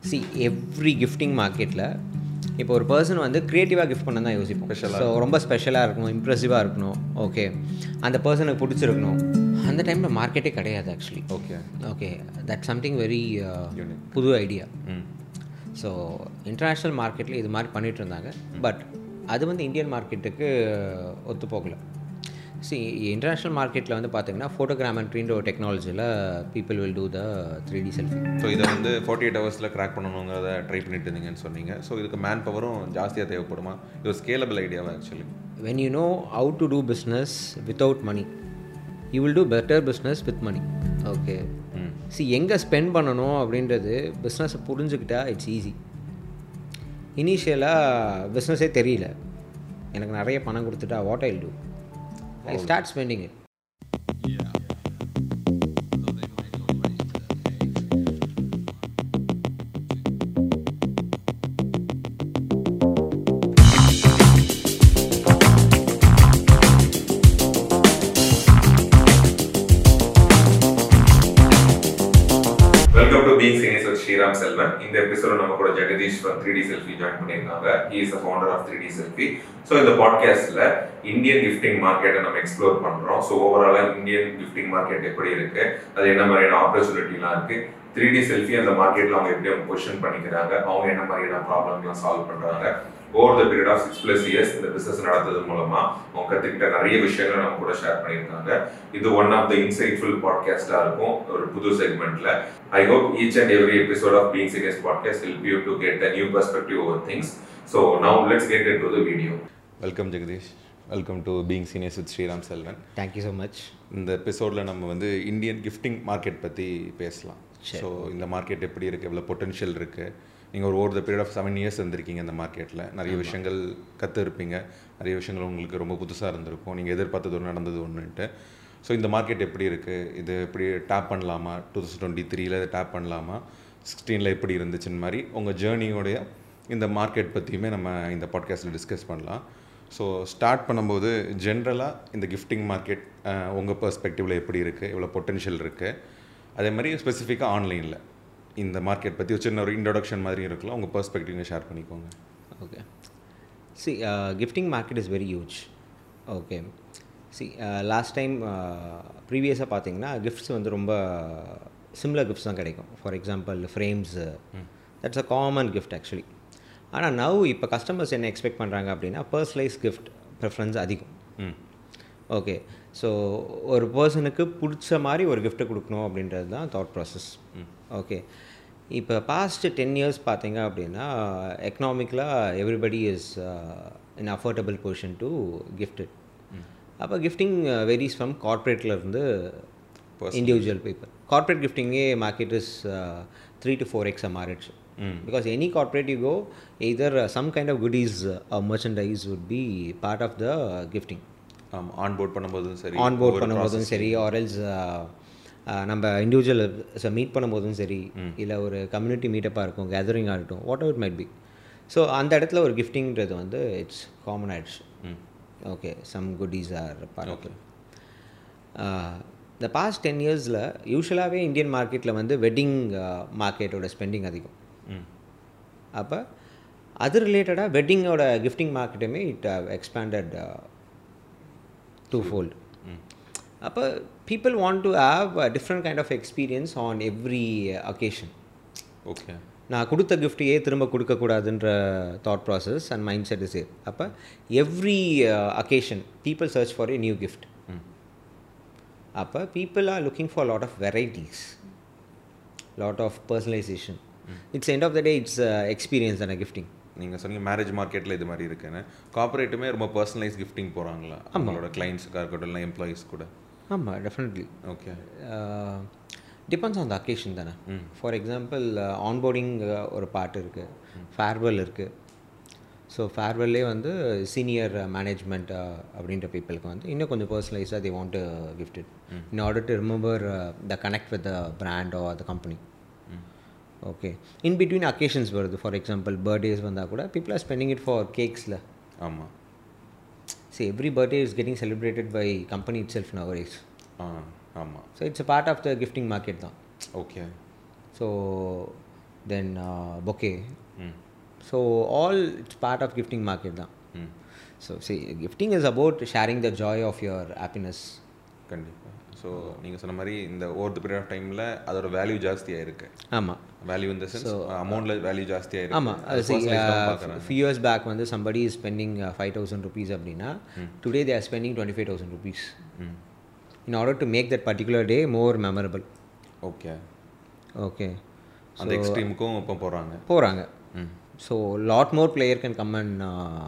C every gifting மார்க்கெட்டில் இப்போ ஒரு பர்சன் வந்து க்ரியேட்டிவாக கிஃப்ட் பண்ண தான் யோசிப்போம் ஸோ ரொம்ப ஸ்பெஷலாக இருக்கணும் இம்ப்ரெசிவாக இருக்கணும் ஓகே அந்த பர்சனுக்கு பிடிச்சிருக்கணும் அந்த டைமில் மார்க்கெட்டே கிடையாது actually okay okay that something very புது ஐடியா ம் ஸோ இன்டர்நேஷ்னல் மார்க்கெட்டில் இது மாதிரி பண்ணிட்டு இருந்தாங்க பட் அது வந்து இந்தியன் மார்க்கெட்டுக்கு ஒத்து போகல சி இன்டர்நேஷ்னல் மார்க்கெட்டில் வந்து பார்த்தீங்கன்னா ஃபோட்டோகிராமெண்ட்ரின்ற ஒரு டெக்னாலஜியில் people will do the three D selfie so இதை வந்து ஃபார்ட்டி எயிட் ஹவர்ஸில் கிராக் பண்ணணுங்கிறத ட்ரை பண்ணிட்டு இருந்தீங்கன்னு சொன்னீங்க ஸோ இதுக்கு மேன் பவரும் ஜாஸ்தியாக தேவைப்படுமா இது ஒரு ஸ்கேலபிள் ஐடியாவா actually when you know how to do business without money you will do better business with money okay hmm சி எங்கே ஸ்பெண்ட் பண்ணணும் அப்படின்றது பிஸ்னஸை புரிஞ்சுக்கிட்டா இட்ஸ் ஈஸி இனிஷியலாக பிஸ்னஸே தெரியல எனக்கு நிறைய பணம் கொடுத்துட்டா what I do I start spending it welcome to being seniors with Sriram Selvan இந்த எபிசோட நம்ம கூட Jagadish from three D selfie join பண்ணியிருக்காங்க he is the founder of three D selfie so இந்த பாட்காஸ்ட்ல இந்தியன் கிஃப்டிங் மார்க்கெட்டை நம்ம எக்ஸ்ப்ளோர் பண்றோம் ஸோ ஓவராலாக இந்தியன் கிஃப்டிங் மார்க்கெட் எப்படி இருக்கு அது என்ன மாதிரியான ஆப்பர்ச்சுனிட்டிலாம் இருக்கு த்ரீ டி செல்ஃபி அந்த மார்க்கெட்ல அவங்க எப்படி அவங்க பொசிஷன் பண்ணிக்கிறாங்க அவங்க என்ன மாதிரியான ப்ராப்ளம்லாம் சால்வ் பண்றாங்க over the period of six plus years இந்த பிசினஸ் நடத்தது மூலமா அவங்க கத்துக்கிட்ட நிறைய விஷயங்களை நம்ம கூட ஷேர் பண்ணியிருக்காங்க இது ஒன் ஆஃப் த இன்சைட்ஃபுல் பாட்காஸ்டா இருக்கும் ஒரு புது செக்மெண்ட்ல I hope each and every episode of being serious podcast help you to get a new perspective over things so now let's get into the video welcome Jagadish welcome to being seniors with Sriram Selvan thank you so much இந்த எபிசோடில் நம்ம வந்து Indian gifting market பற்றி பேசலாம் so இந்த market எப்படி இருக்குது எவ்வளோ பொட்டன்ஷியல் இருக்குது நீங்கள் ஒரு over the period of seven years இருந்திருக்கீங்க இந்த மார்க்கெட்டில் நிறைய விஷயங்கள் கற்று இருப்பீங்க நிறைய விஷயங்கள் உங்களுக்கு ரொம்ப புதுசாக இருந்திருக்கும் நீங்கள் எதிர்பார்த்தது ஒன்று நடந்தது ஒன்றுன்ட்டு ஸோ இந்த மார்க்கெட் எப்படி இருக்குது இது எப்படி டேப் பண்ணலாமா டூ தௌசண்ட் டுவெண்ட்டி த்ரீல இதை டேப் பண்ணலாமா சிக்ஸ்டீனில் எப்படி இருந்துச்சுன்னு மாதிரி உங்கள் ஜேர்னியோடைய இந்த மார்க்கெட் பற்றியுமே நம்ம இந்த பாட்காஸ்ட்டில் டிஸ்கஸ் பண்ணலாம் ஸோ ஸ்டார்ட் பண்ணும்போது ஜென்ரலாக இந்த கிஃப்டிங் மார்க்கெட் உங்கள் பெர்ஸ்பெக்டிவில் எப்படி இருக்குது எவ்வளோ பொட்டென்ஷியல் இருக்குது அதே மாதிரி ஸ்பெசிஃபிக்காக ஆன்லைனில் இந்த மார்க்கெட் பற்றி ஒரு சின்ன ஒரு இன்ட்ரொடக்ஷன் மாதிரி இருக்கலாம் உங்கள் பெர்ஸ்பெக்டிவ் ஷேர் பண்ணிக்கோங்க okay see gifting market is very huge okay see last time ப்ரீவியஸாக பார்த்தீங்கன்னா கிஃப்ட்ஸ் வந்து ரொம்ப சிம்லர் கிஃப்ட்ஸ் தான் கிடைக்கும் for example frames that's a common gift actually ஆனால் நவ் இப்போ கஸ்டமர்ஸ் என்ன எக்ஸ்பெக்ட் பண்ணுறாங்க அப்படின்னா பர்சனலைஸ் கிஃப்ட் ப்ரிஃபரன்ஸ் அதிகம் ம் ஓகே ஸோ ஒரு பர்சனுக்கு பிடிச்ச மாதிரி ஒரு gift கொடுக்கணும் அப்படின்றது தான் தாட் ப்ராசஸ் ஓகே இப்போ பாஸ்ட் டென் இயர்ஸ் பார்த்தீங்க அப்படின்னா எக்கனாமிக்கலாக everybody is in affordable position to gifted அப்போ கிஃப்டிங் வெரிஸ் ஃப்ரம் இருந்து இண்டிவிஜுவல் பீப்புள் கார்ப்பரேட் கிஃப்டிங்கே market is three to four எக்ஸாக மாறிடுச்சு because any corporate you go either some kind of goodies merchandise would be part of the gifting ஆமாம் on board பண்ணும்போதும் சரி on board பண்ணும்போதும் சரி ஆர்எல்ஸ் நம்ம இண்டிவிஜுவல் மீட் பண்ணும்போதும் சரி இல்லை ஒரு கம்யூனிட்டி மீட்டப்பாக இருக்கும் கேதரிங்காக இருக்கட்டும் whatever might be so அந்த இடத்துல ஒரு கிஃப்டிங்கிறது வந்து இட்ஸ் காமன் ஆயிடுச்சு okay some goodies are part இந்த பாஸ்ட் டென் இயர்ஸில் யூஸ்வலாகவே இந்தியன் மார்க்கெட்டில் வந்து வெட்டிங் மார்க்கெட்டோட ஸ்பெண்டிங் அதிகம் ம் அப்போ அது ரிலேட்டடாக வெட்டிங்கோட கிஃப்டிங் மார்க்கெட்டுமே இட் எக்ஸ்பேண்டட் டூ ஃபோல்ட் அப்போ people want to have different kind of experience on every occasion okay நான் கொடுத்த கிஃப்ட்டையே திரும்ப கொடுக்கக்கூடாதுன்ற thought process and mind set is அப்போ every occasion people search for a new gift அப்போ people are looking for lot of varieties lot of personalisation it's end of the day it's experience தானே gifting நீங்கள் சொன்னீங்க marriage மார்க்கெட்டில் இது மாதிரி இருக்குன்னு கார்பரேட்டுமே ரொம்ப பர்சனலைஸ் கிஃப்டிங் போகிறாங்களா அவங்களோட கிளைண்ட்ஸுக்காக இருக்கட்டும் இல்லை எம்ப்ளாயீஸ் கூட ஆமாம் definitely okay depends on the occasion தானே ஃபார் எக்ஸாம்பிள் ஆன்போர்டிங் ஒரு பாட்டு இருக்குது ஃபேர்வெல் இருக்குது ஸோ ஃபேர்வெல்லே வந்து சீனியர் மேனேஜ்மெண்ட் அப்படின்ற பீப்புளுக்கு வந்து இன்னும் கொஞ்சம் பர்சனலைஸாக they want gifted in order to remember the connect with the brand or the company okay in between occasions வருது ஃபார் எக்ஸாம்பிள் பர்த்டேஸ் வந்தால் கூட people are spending it for கேக்ஸில் ஆமாம் see every birthday is getting celebrated by company itself nowadays ஆ ஆமாம் so it's a part of the gifting market தான் okay so then bouquet hmm so all it's part of gifting market தான் hmm so see gifting is about sharing the joy of your happiness கண்டிப்பாக so நீங்கள் சொன்ன மாதிரி இந்த over the period of டைமில் அதோட value ஜாஸ்தியாக இருக்கு ஆமாம் வேல்யூ இந்த சென்ஸ் அமௌண்ட்டில் வேல்யூ ஜாஸ்தியாக இருக்கு ஆமாம் அது சி personalized ஆ பார்க்கறாங்க. ஃபியூ இயர்ஸ் பேக் வந்து somebody is spending five thousand rupees அப்படின்னா today they are spending twenty five thousand rupees hmm in order to make that particular day more memorable okay okay அந்த எக்ஸ்ட்ரீமுக்கும் இப்போ போகிறாங்க போகிறாங்க hmm so lot more player can come and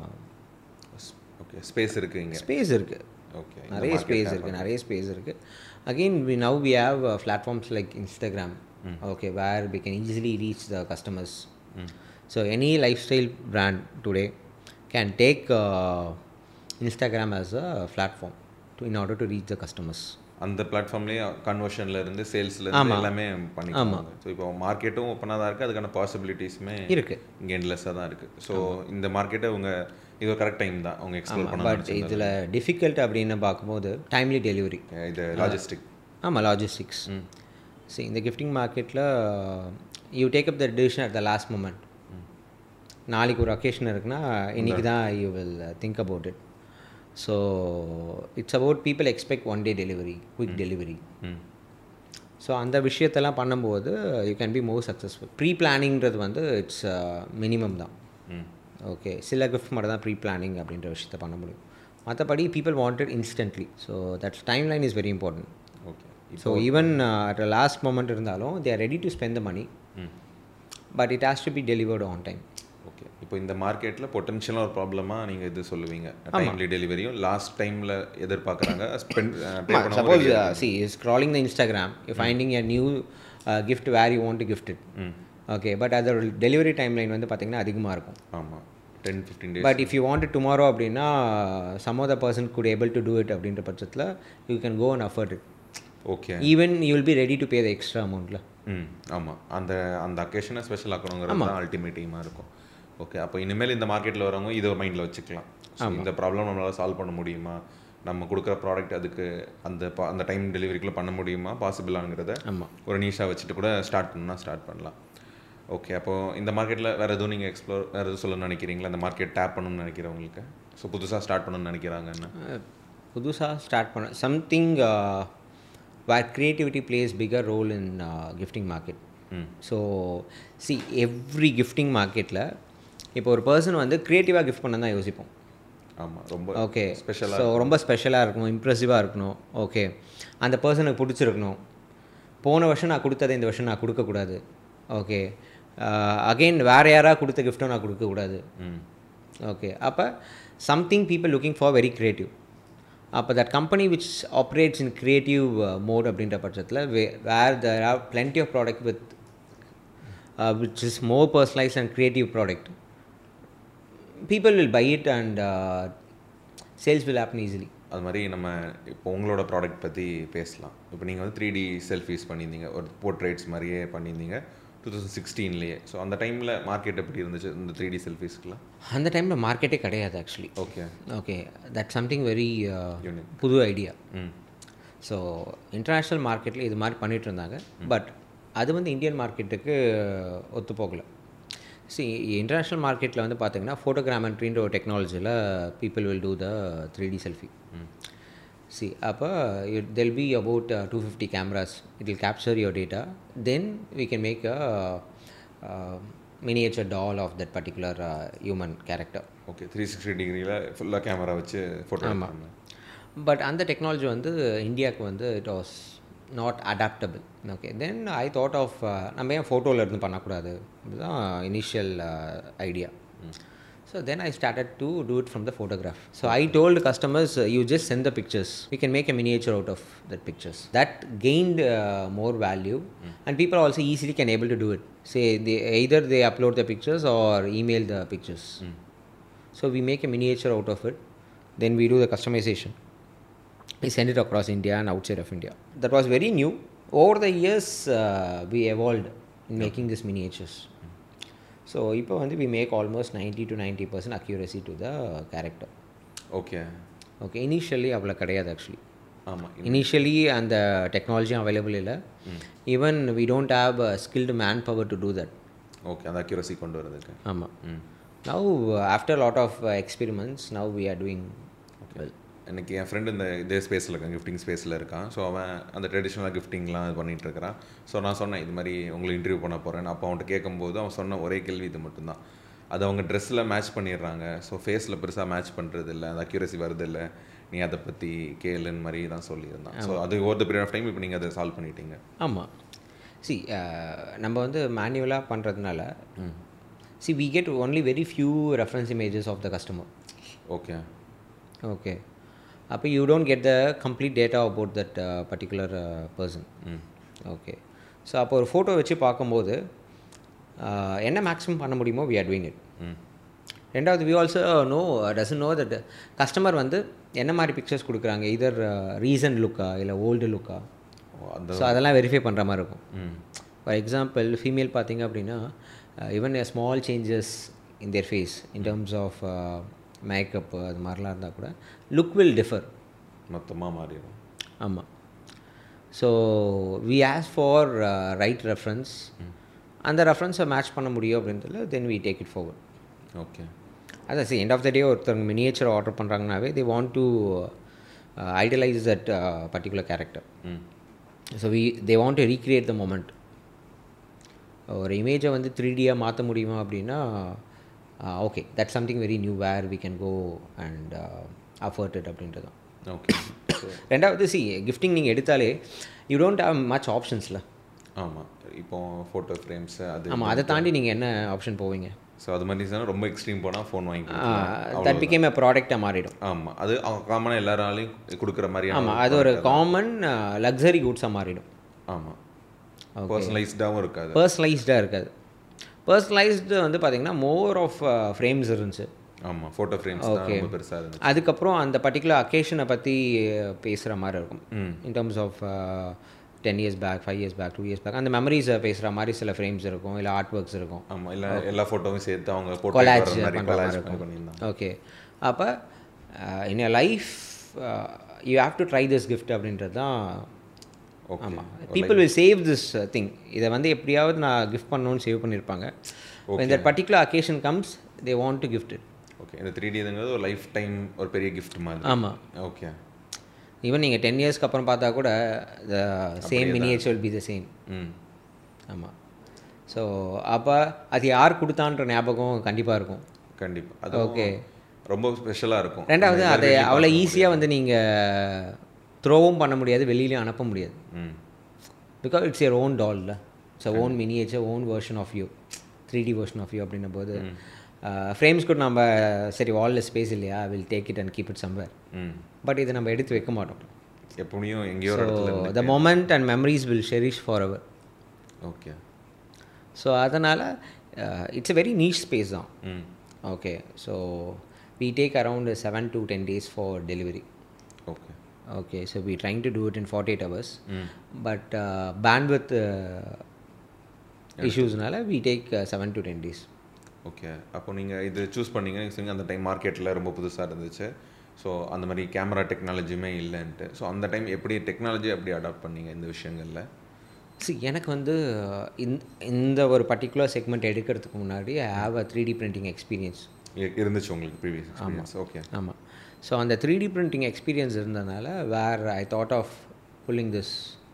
okay space இருக்குது இங்கே space இருக்குது okay நிறைய space இருக்குது நிறைய ஸ்பேஸ் இருக்குது again we now we have platforms like Instagram okay where we can easily reach the customers so any lifestyle brand today can take Instagram as a platform to in order to reach the customers அந்த பிளாட்ஃபார்ம்லேயே கன்வர்ஷன்ல இருந்து சேல்ஸ்ல இருந்து எல்லாமே பண்ணிக்கலாம் so இப்போ மார்க்கெட்டும் ஓப்பனாக தான் இருக்குது அதுக்கான பாசிபிலிட்டிஸுமே இருக்குது இங்கே எண்ட்லெஸ்ஸாக தான் இருக்குது ஸோ இந்த மார்க்கெட்டை அவங்க இது ஒரு கரெக்ட் டைம் தான் அவங்க எக்ஸ்ப்ளோர் பண்ண பட் இதில் டிஃபிகல்ட் அப்படின்னு பார்க்கும்போது டைம்லி டெலிவரி இது லாஜிஸ்டிக் ஆமாம் லாஜிஸ்டிக்ஸ் சரி இந்த கிஃப்டிங் மார்க்கெட்டில் you take up the decision at the last moment நாளைக்கு ஒரு அக்கேஷன் இருக்குன்னா இன்றைக்கி தான் you will think about it so it's about people expect one day delivery quick delivery hmm so அந்த விஷயத்தெல்லாம் பண்ணும்போது you can be more successful ப்ரீ பிளானிங்கிறது வந்து இட்ஸ் மினிமம் தான் ம் ஓகே சில கிஃப்ட் மட்டும் தான் ப்ரீ பிளானிங் அப்படின்ற விஷயத்த பண்ண முடியும் மற்றபடி people wanted instantly so that's timeline is very important okay so even at last moment இருந்தாலும் they are ready to spend the money hmm but it has to be delivered on time okay இப்போ இந்த மார்க்கெட்டில் பொட்டன்ஷியலாக ஒரு ப்ராப்ளமாக நீங்கள் இது சொல்லுவீங்க timely டெலிவரியும் லாஸ்ட் டைமில் எதிர்பார்க்குறாங்க ஸ்பெண்ட் பே பண்ண suppose see is scrolling the Instagram you finding a new gift where you want to gift it okay but அதோட டெலிவரி டைம் லைன் வந்து பார்த்திங்கன்னா அதிகமாக இருக்கும் ஆமாம் ten fifteen days but if you want tomorrow அப்படின்னா some of the person could able to do it அப்படின்ற பட்சத்தில் you can go and afford it okay even you will be ready to pay the extra அமௌண்ட்டில் ம் ஆமாம் அந்த அந்த அக்கேஷனை special ஆக்கணுங்கிறது தான் ultimate டீமாக இருக்கும் ஓகே அப்போ இனிமேல் இந்த மார்க்கெட்டில் வரவங்க இதை மைண்டில் வச்சுக்கலாம் So, இந்த ப்ராப்ளம் நம்மளால் சால்வ் பண்ண முடியுமா நம்ம கொடுக்குற ப்ராடக்ட் அதுக்கு அந்த ப- அந்த டைம் டெலிவரிக்குள்ளே பண்ண முடியுமா பாசிபிளாங்கிறத ஆமாம் ஒரு நீஷாக வச்சுட்டு கூட ஸ்டார்ட் பண்ணா ஸ்டார்ட் பண்ணலாம் ஓகே அப்போது இந்த மார்க்கெட்டில் வேறு எதுவும் நீங்கள் எக்ஸ்ப்ளோர் வேறு எதுவும் சொல்லணும்னு நினைக்கிறீங்களா அந்த மார்க்கெட் டேப் பண்ணணும்னு நினைக்கிறவங்களுக்கு ஸோ புதுசாக ஸ்டார்ட் பண்ணணும்னு நினைக்கிறாங்கன்னா புதுசாக ஸ்டார்ட் பண்ண something where creativity plays bigger role in gifting market hmm so see every gifting மார்க்கெட்டில் இப்போ ஒரு பர்சன் வந்து க்ரியேட்டிவாக கிஃப்ட் பண்ண தான் யோசிப்போம் ஆமாம் ரொம்ப ஓகே ஸ்பெஷலாக ஸோ ரொம்ப ஸ்பெஷலாக இருக்கணும் இம்ப்ரெசிவாக இருக்கணும் ஓகே அந்த பர்சனுக்கு பிடிச்சிருக்கணும் போன வருஷம் நான் கொடுத்ததை இந்த வருஷம் நான் கொடுக்கக்கூடாது ஓகே அகெயின் வேறு யாராக கொடுத்த கிஃப்ட்டும் நான் கொடுக்கக்கூடாது ம் ஓகே அப்போ something people looking for very creative அப்போ that company which operates in creative mode அப்படின்ற பட்சத்தில் way where there are plenty of product with which is more personalise and creative product people will buy it and sales will happen easily அது மாதிரி நம்ம இப்போ உங்களோட product பற்றி பேசலாம் இப்போ நீங்கள் வந்து த்ரீ டி செல்ஃபீஸ் பண்ணியிருந்தீங்க ஒரு போர்ட்ரேட்ஸ் மாதிரியே பண்ணியிருந்தீங்க டூ தௌசண்ட் சிக்ஸ்டீன்லேயே ஸோ அந்த டைமில் மார்க்கெட் எப்படி இருந்துச்சு இந்த த்ரீ டி செல்ஃபீஸ்க்குலாம் அந்த டைமில் மார்க்கெட்டே கிடையாது actually okay okay that something very Unique. புது ஐடியா ம் ஸோ இன்டர்நேஷ்னல் மார்க்கெட்டில் இது மாதிரி பண்ணிட்டு இருந்தாங்க பட் அது வந்து இந்தியன் மார்க்கெட்டுக்கு ஒத்து போகல சி இன்டர்நேஷ்னல் மார்க்கெட்டில் வந்து பார்த்தீங்கன்னா ஃபோட்டோகிராமெண்ட்ரின்ற ஒரு டெக்னாலஜியில் people will do the three D selfie see அப்போ there'll be about two fifty cameras it will capture your data then we can make a miniature doll of that particular human character okay three sixty டிகிரியில் ஃபுல்லாக camera வச்சு photo எடுப்பாங்க but அந்த technology வந்து இந்தியாவுக்கு வந்து it was not adaptable okay then I thought of நம்ம ஏன் ஃபோட்டோவில் இருந்து பண்ணக்கூடாது இதுதான் initial idea so then I started to do it from the photograph so I told customers you just sent the pictures we can make a miniature out of that pictures that gained more value and people also easily can able to do it say they either they upload the pictures R email the pictures So we make a miniature out of it. Then we do the customization. We send it across India and outside of India. That was very new. Over the years, uh, we evolved in making these miniatures. So இப்போ வந்து we make almost 90 to 90 percent accuracy to the character. Okay okay initially அவ்வளோ கிடையாது actually ஆமாம் initially அந்த டெக்னாலஜியும் available இல்லை even we don't have skilled manpower to do that okay அந்த accuracy கொண்டு வரதுக்கு ஆமாம் hmm now after lot of experiments now we are doing well எனக்கு என் ஃப்ரெண்டு இந்த இதே ஸ்பேஸில் இருக்கான் கிஃப்டிங் ஸ்பேஸில் இருக்கான் ஸோ அவன் அந்த ட்ரெடிஷ்னலாக கிஃப்டிங்லாம் இது பண்ணிட்டு இருக்கிறான் ஸோ நான் சொன்னேன் இது மாதிரி உங்களை இன்டர்வியூ பண்ண போகிறேன் அப்போ அவன்கிட்ட கேட்கும்போது அவன் சொன்ன ஒரே கேள்வி இது மட்டும்தான் அது அவங்க ட்ரெஸ்ஸில் மேட்ச் பண்ணிடுறாங்க ஸோ ஃபேஸில் பெருசாக மேட்ச் பண்ணுறது இல்லை அந்த அக்யூரசி வருது இல்லை நீ அதை பற்றி கேளுன்னு மாதிரி தான் சொல்லியிருந்தான் ஸோ அது over the period of time இப்போ நீங்கள் அதை சால்வ் பண்ணிட்டீங்க ஆமாம் சி நம்ம வந்து மேனுவலாக பண்ணுறதுனால see we get only very few reference images of the customer okay okay அப்போ you don't get the complete data about that particular person hmm okay so அப்போ ஒரு ஃபோட்டோ வச்சு பார்க்கும்போது uh, என்ன மேக்ஸிமம் பண்ண முடியுமோ we are doing it hmm ரெண்டாவது we also know doesn't know that customer வந்து என்ன மாதிரி பிக்சர்ஸ் கொடுக்குறாங்க இதர் ரீசன்ட் லுக்கா இல்லை ஓல்டு லுக்கா ஓ, அந்த ஸோ அதெல்லாம் வெரிஃபை பண்ணுற மாதிரி இருக்கும் ம் ஃபார் எக்ஸாம்பிள் ஃபீமேல் பார்த்தீங்க அப்படின்னா even a small changes in their face in terms of makeup அது மாதிரிலாம் இருந்தால் கூட லுக் வில் டிஃபர் மொத்தமாக மாறிடும் ஆமாம் so we ask for right reference அந்த ரெஃபரன்ஸை மேட்ச் பண்ண முடியும் அப்படின்றதுல then we take it forward okay அதான் see end of the day ஒருத்தவங்க மினியேச்சர் ஆர்டர் பண்ணுறாங்கனாவே they want to idealise that particular character hmm so we they want to recreate the moment ஒரு இமேஜை வந்து த்ரீ டியாக மாற்ற முடியுமா அப்படின்னா okay that something very new where we can go and afforded அப்படின்றது தான் ஓகே ரெண்டாவது சி கிஃப்டிங் நீங்கள் எடுத்தாலே யூ டோன்ட் ஹவ் மச் ஆப்ஷன்ஸில் ஆமாம் இப்போ ஃபோட்டோ ஃப்ரேம்ஸ் அது ஆமாம் அதை தாண்டி நீங்கள் என்ன ஆப்ஷன் போவீங்க ஸோ அது மாதிரி இருந்துச்சுன்னா ரொம்ப எக்ஸ்ட்ரீம் போனால் ஃபோன் வாங்கி தட் பிகேம் எ ப்ராடக்டாக மாறிடும் ஆமாம் அது அவங்க காமனாக எல்லாராலையும் கொடுக்குற மாதிரியான ஆமாம் அது ஒரு காமன் லக்ஸரி குட்ஸாக மாறிடும் ஆமாம் பர்சனலைஸ்டாகவும் இருக்காது பர்சனலைஸ்டாக இருக்காது பர்சனலைஸ்டு வந்து பார்த்தீங்கன்னா மோர் ஆஃப் ஃப்ரேம்ஸ் இருந்துச்சு ஆமாம் ஃபோட்டோ ஃப்ரேம்ஸ் தான் ரொம்ப பெருசாக இருந்துச்சு அதுக்கப்புறம் அந்த பர்டிகுலர் அக்கேஷனை பற்றி பேசுகிற மாதிரி இருக்கும் hmm in terms of ten years back five years back two years back அந்த மெமரிஸை பேசுகிற மாதிரி சில ஃப்ரேம்ஸ் இருக்கும் இல்லை ஆர்ட் ஒர்க்ஸ் இருக்கும் ஆமாம் இல்லை எல்லா ஃபோட்டோவும் சேர்த்து அவங்க கொலாஜ் போட்டோ மாதிரி பண்ணுற கொலாஜ் மாதிரி பண்ணி இருக்கும் பண்ணியிருந்தாங்க ஓகே அப்போ in a life you have to try this gift அப்படின்றது தான் ஓகே ஆமாம் people will save this thing இதை வந்து எப்படியாவது நான் கிஃப்ட் பண்ணணும்னு சேவ் பண்ணியிருப்பாங்க இந்த particular occasion comes they want to gift it okay இந்த த்ரீ டிங்கிறது ஒரு லைஃப் டைம் ஒரு பெரிய கிஃப்ட் மாதிரி ஆமாம் ஓகே ஈவன் நீங்கள் டென் இயர்ஸ்க்கு அப்புறம் பார்த்தா கூட the same miniature will be the same hmm ஆமாம் ஸோ அப்போ அது யார் கொடுத்தான்ற ஞாபகம் கண்டிப்பாக இருக்கும் கண்டிப்பாக அது ஓகே ரொம்ப ஸ்பெஷலாக இருக்கும் ரெண்டாவது அதை அவ்வளோ ஈஸியாக வந்து நீங்கள் த்ரோவும் பண்ண முடியாது வெளியிலையும் அனுப்ப முடியாது ம் பிகாஸ் இட்ஸ் your ஓன் டால்ல it's own miniature own version of you three D version of you அப்படின்னும் போது ஃப்ரேம்ஸ் கூட நம்ம சரி வாலில் ஸ்பேஸ் இல்லையா will take it and keep it somewhere hmm but இதை நம்ம எடுத்து வைக்க மாட்டோம் எப்படியும் எங்கேயோ ஒரு இடத்துல so the moment and memories will cherish for hour okay so அதனால் it's a very niche space தான் hmm okay so we take around seven to ten days for delivery okay okay so we trying to do it in 48 hours ம் but uh, bandwidth uh, issuesனால we take uh, 7 to 10 days okay அப்போ நீங்கள் இது choose பண்ணீங்க நீங்கள் சொன்னீங்க அந்த time மார்க்கெட்டில் ரொம்ப புதுசாக இருந்துச்சு ஸோ அந்த மாதிரி கேமரா டெக்னாலஜியுமே இல்லைன்ட்டு ஸோ அந்த டைம் எப்படி டெக்னாலஜி எப்படி அடாப்ட் பண்ணீங்க இந்த விஷயங்களில் see எனக்கு வந்து uh, இந்த இந்த ஒரு பர்டிகுலர் செக்மெண்ட் எடுக்கிறதுக்கு முன்னாடி I have a three D printing experience இருந்துச்சு உங்களுக்கு ப்ரீவியஸ் எக்ஸ்பீரியன்ஸ் ஓகே ஆமாம் ஸோ அந்த த்ரீ டி பிரிண்டிங் எக்ஸ்பீரியன்ஸ் இருந்ததுனால where I thought of pulling this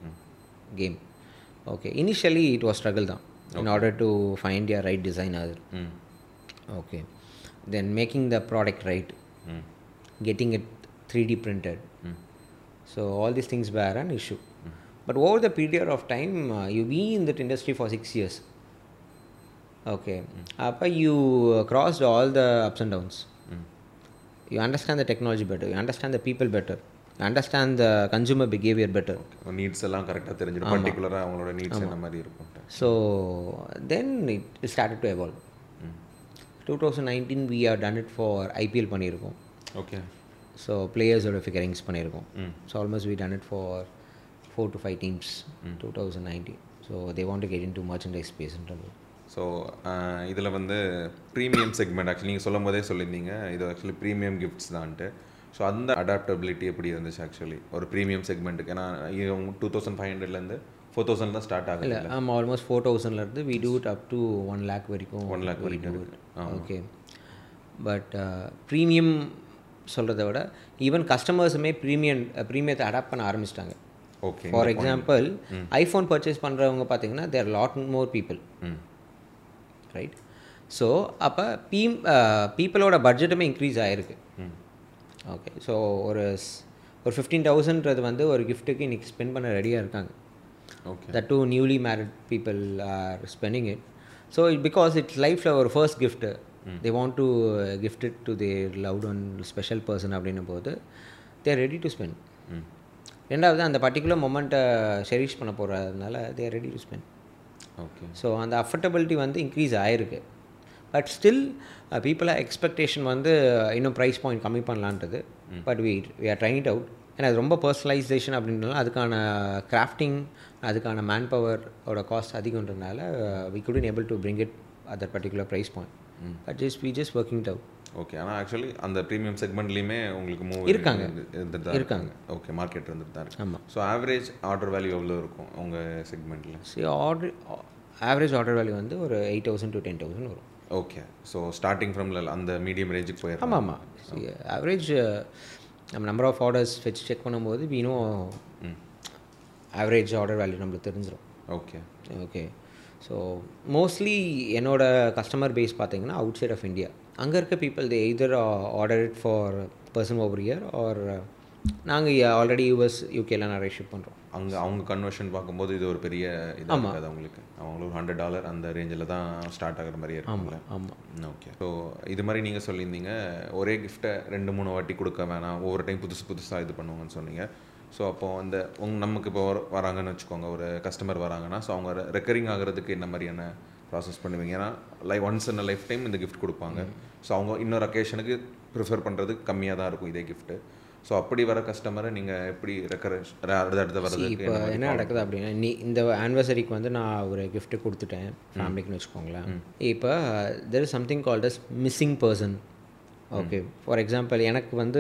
game okay initially it was struggle தான் in order to find your right designer hmm okay then making the product right ம் getting it 3d printed so all these things were an issue but over the period of time uh, you be in that industry for six years okay அப்போ you uh, crossed all the ups and downs you understand the technology better you understand the people better you understand the consumer behavior better needs எல்லாம் கரெக்டாக தெரிஞ்சிடும் பர்டிகுலராக அவங்களோட needs என்ன மாதிரி இருக்கும்ட்டு so then it started to evolve 2019 we have done it for IPL பண்ணியிருக்கோம் okay so பிளேயர்ஸோட ஃபிகரிங்ஸ் பண்ணியிருக்கோம் hmm so almost we done it for four to five teams two thousand nineteen so they want to get into merchandise ஸ்பேஸ்ன்றது so இதில் வந்து premium segment actually நீங்கள் சொல்லும் போதே சொல்லியிருந்தீங்க இது ஆக்சுவலி ப்ரீமியம் கிஃப்ட்ஸ் தான்ட்டு ஸோ அந்த அடாப்டபிலிட்டி எப்படி இருந்துச்சு ஆக்சுவலி ஒரு ப்ரீமியம் செக்மெண்ட்டுக்கு ஏன்னா டூ தௌசண்ட் ஃபைவ் ஹண்ட்ரட்லேருந்து ஃபோர் தௌசண்ட் தான் ஸ்டார்ட் ஆகுது இல்லை ஆமாம் ஆல்மோஸ்ட் ஃபோர் தௌசண்ட்லேருந்து we do it up to one lakh வரைக்கும் ஒன் லேக் வரைக்கும் ஓகே பட் ப்ரீமியம் சொல்கிறத விட ஈவன் கஸ்டமர்ஸுமே ப்ரீமியம் ப்ரீமியத்தை அடாப்ட் பண்ண ஆரம்பிச்சிட்டாங்க okay for example iPhone purchase பண்ணுறவங்க பார்த்தீங்கன்னா there lot more people hmm right so அப்போ பீ பீப்புளோட பட்ஜெட்டுமே இன்க்ரீஸ் ஆகிருக்கு ம் ஓகே ஸோ ஒரு ஸ்- ஒரு ஃபிஃப்டீன் தௌசண்ட்றது வந்து ஒரு கிஃப்ட்டுக்கு இன்றைக்கி ஸ்பெண்ட் பண்ண ரெடியாக இருக்காங்க okay that two newly married people are spending it so it, because it's லைஃப்பில் ஒரு first gift they want to uh, gift it to their loved one special person அப்படின்னும் போது தேர் ரெடி டு ஸ்பெண்ட் ம் ரெண்டாவது அந்த பர்டிகுலர் மொமெண்ட்டை cherish பண்ண போகிறதுனால they're ready to spend okay so அந்த அஃபர்டபிலிட்டி வந்து இன்க்ரீஸ் ஆகிருக்கு பட் ஸ்டில் பீப்புளாக எக்ஸ்பெக்டேஷன் வந்து இன்னும் ப்ரைஸ் பாயிண்ட் கம்மி பண்ணலான்றது but we we are trying it out ஏன்னா அது ரொம்ப பர்சனலைசேஷன் அப்படின்றனால அதுக்கான கிராஃப்டிங் அதுக்கான மேன் பவரோட காஸ்ட் அதிகன்றதுனால we couldn't able to bring it at that particular price point but just we just working it out okay ஆனால் ஆக்சுவலி அந்த ப்ரீமியம் செக்மெண்ட்லேயுமே உங்களுக்கு மூவ் இருக்காங்க. இருந்துட்டு தான் இருக்காங்க ஓகே மார்க்கெட் இருந்துட்டு தான் இருக்கு ஆமா. ஸோ ஆவரேஜ் ஆர்டர் வேல்யூ எவ்வளோ இருக்கும் உங்கள் செக்மெண்ட்டில் so order average order value வந்து ஒரு eight thousand to ten thousand வரும் ஓகே ஸோ ஸ்டார்டிங் ஃப்ரம்ல அந்த மீடியம் ரேஞ்சுக்கு போயிடும் ஆமாம் ஆமாம் ஆவரேஜ் நம்ம நம்பர் ஆஃப் ஆர்டர்ஸ் வச்சு செக் பண்ணும்போது வீணும் ஆவரேஜ் ஆர்டர் வேல்யூ நம்மளுக்கு தெரிஞ்சிடும் ஓகே ஓகே ஸோ மோஸ்ட்லி என்னோட கஸ்டமர் பேஸ் பார்த்தீங்கன்னா அவுட் சைட் ஆஃப் இந்தியா அங்கே இருக்க people they either order it for person over year or நாங்கள் ஆல்ரெடி யூஎஸ் யூகேல நிறைய ஷிப் பண்ணுறோம் அங்கே அவங்க கன்வர்ஷன் பார்க்கும்போது இது ஒரு பெரிய இதாக இருக்காது அவங்களுக்கு அவங்களுக்கு ஒரு ஹண்ட்ரட் டாலர் அந்த ரேஞ்சில் தான் ஸ்டார்ட் ஆகிற மாதிரியே இருக்கும்ல ஆமாம் ஓகே ஸோ இது மாதிரி நீங்கள் சொல்லியிருந்தீங்க ஒரே கிஃப்ட்டை ரெண்டு மூணு வாட்டி கொடுக்க வேணாம் ஒவ்வொரு டைம் புதுசு புதுசாக இது பண்ணுவாங்கன்னு சொன்னீங்க ஸோ அப்போ அந்த உங் நமக்கு இப்போ வர- வராங்கன்னு வச்சுக்கோங்க ஒரு கஸ்டமர் வராங்கன்னா ஸோ அவங்க ரெக்கரிங் ஆகிறதுக்கு என்ன மாதிரியான ப்ராசஸ் பண்ணுவீங்க ஏன்னா லை ஒன்ஸ் இன் லைஃப் டைம் இந்த கிஃப்ட் கொடுப்பாங்க ஸோ அவங்க இன்னொரு அக்கேஷனுக்கு ப்ரிஃபர் பண்ணுறது கம்மியாக தான் இருக்கும் இதே கிஃப்ட்டு ஸோ அப்படி வர கஸ்டமரை நீங்கள் எப்படி ரெக்கரேஷ் அடுத்த அடுத்த வர்றதுக்கு இப்போ என்ன நடக்குது அப்படின்னா நீ இந்த ஆனிவர்சரிக்கு வந்து நான் ஒரு gift கொடுத்துட்டேன் ஃபேமிலிக்குன்னு வச்சுக்கோங்களேன் இப்போ there is something called as missing person okay for example எனக்கு வந்து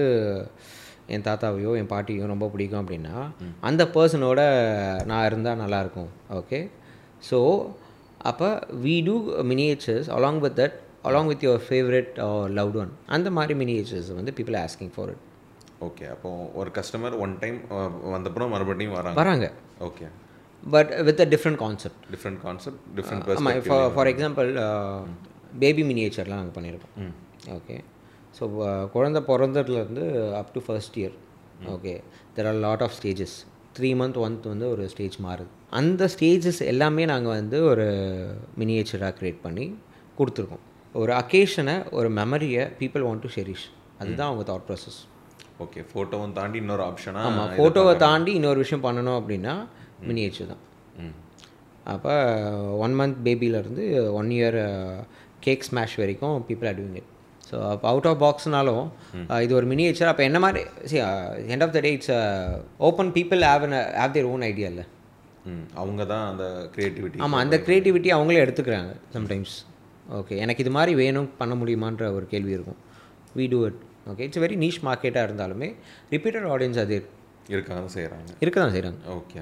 என் தாத்தாவையோ என் பாட்டியோ ரொம்ப பிடிக்கும் அப்படின்னா அந்த பர்சனோட நான் இருந்தால் நல்லாயிருக்கும் ஓகே ஸோ அப்போ we do miniatures along with that along with your favourite loved one அந்த மாதிரி மினியேச்சர்ஸ் வந்து people asking for it okay அப்போ ஒரு கஸ்டமர் ஒன் டைம் வந்தப்புறம் மறுபடியும் வராங்க வராங்க okay but with a different concept different concept different ஆமாம் ஃபார் ஃபார் எக்ஸாம்பிள் பேபி மினியேச்சர்லாம் நாங்கள் பண்ணியிருக்கோம் ஓகே ஸோ குழந்த பிறந்ததுலேருந்து up to first year okay there are lot of stages three month ஒன்த் வந்து ஒரு ஸ்டேஜ் மாறுது அந்த ஸ்டேஜஸ் எல்லாமே நாங்கள் வந்து ஒரு மினியேச்சராக க்ரியேட் பண்ணி கொடுத்துருக்கோம் ஒரு அக்கேஷனை ஒரு மெமரியை பீப்புள் வாண்ட் டு ஷெரிஷ் அதுதான் அவங்க தாட் ப்ராசஸ் ஓகே ஃபோட்டோவும் தாண்டி இன்னொரு ஆப்ஷனாக ஆமாம் ஃபோட்டோவை தாண்டி இன்னொரு விஷயம் பண்ணணும் அப்படின்னா மினியேச்சர் தான் ம் அப்போ ஒன் மந்த் பேபிலேருந்து ஒன் இயர் கேக் ஸ்மாஷ் வரைக்கும் people are doing it so அப்போ அவுட் ஆஃப் பாக்ஸ்னாலும் இது ஒரு மினியேச்சர் அப்போ என்ன மாதிரி see end of the day it's open people have have their own idea இல்லை ம் அவங்க தான் அந்த க்ரியேட்டிவிட்டி ஆமாம் அந்த க்ரியேட்டிவிட்டி அவங்களே எடுத்துக்கிறாங்க சம்டைம்ஸ் ஓகே எனக்கு இது மாதிரி வேணும் பண்ண முடியுமான்ற ஒரு கேள்வி இருக்கும் we do it okay it's very niche மார்க்கெட்டாக இருந்தாலுமே ரிப்பீட்டட் ஆடியன்ஸ் அது இருக்காங்க தான் செய்கிறாங்க இருக்க தான் செய்கிறாங்க ஓகே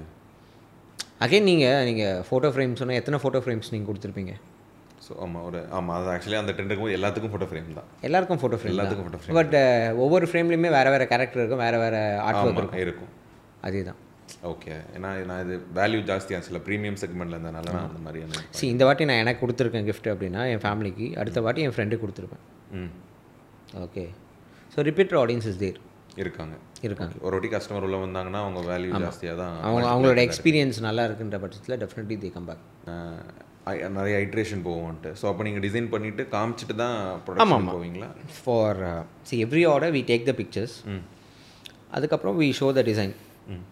அகைன் நீங்கள் நீங்கள் ஃபோட்டோ ஃப்ரேம்ஸ் சொன்னால் எத்தனை ஃபோட்டோ ஃப்ரேம்ஸ் நீங்கள் கொடுத்துருப்பீங்க ஸோ ஆமாம் ஒரு ஆமாம் அது ஆக்சுவலி அந்த ட்ரெண்டுக்கும் போது எல்லாத்துக்கும் ஃபோட்டோ ஃப்ரேம் தான் எல்லாருக்கும் ஃபோட்டோ ஃப்ரேம் எல்லாத்துக்கும் photo frame பட் ஒவ்வொரு ஃப்ரேம்லையுமே வேறு வேறு கேரக்டர் இருக்கும் வேறு வேறு ஆர்ட் ஒர்க் ஆமாம் இருக்கும் இருக்கும் அதே தான் ஓகே ஏன்னா நான் இது வேல்யூ ஜாஸ்தியாக சில ப்ரீமியம் செக்மெண்ட்டில் இருந்தனால நான் அந்த மாதிரியான சி இந்த வாட்டி நான் எனக்கு கொடுத்துருக்கேன் gift அப்படின்னா என் ஃபேமிலிக்கு அடுத்த வாட்டி என் ஃப்ரெண்டுக்கு கொடுத்துருப்பேன் hmm okay so repeater audience is there இருக்காங்க இருக்காங்க ஒரு வாட்டி கஸ்டமர் உள்ள வந்தாங்கன்னா அவங்க வேல்யூ ஜாஸ்தியாக தான் அவங்க அவங்களோட எக்ஸ்பீரியன்ஸ் நல்லா இருக்குன்ற பட்சத்தில் definitely they come back ah, I- நிறைய ஐட்ரேஷன் போவோன்ட்டு ஸோ அப்போ நீங்கள் டிசைன் பண்ணிவிட்டு காமிச்சிட்டு தான் ப்ரொடக்ஷன் போவீங்களா for see every order we take the pictures hmm அதுக்கப்புறம் we show the design hmm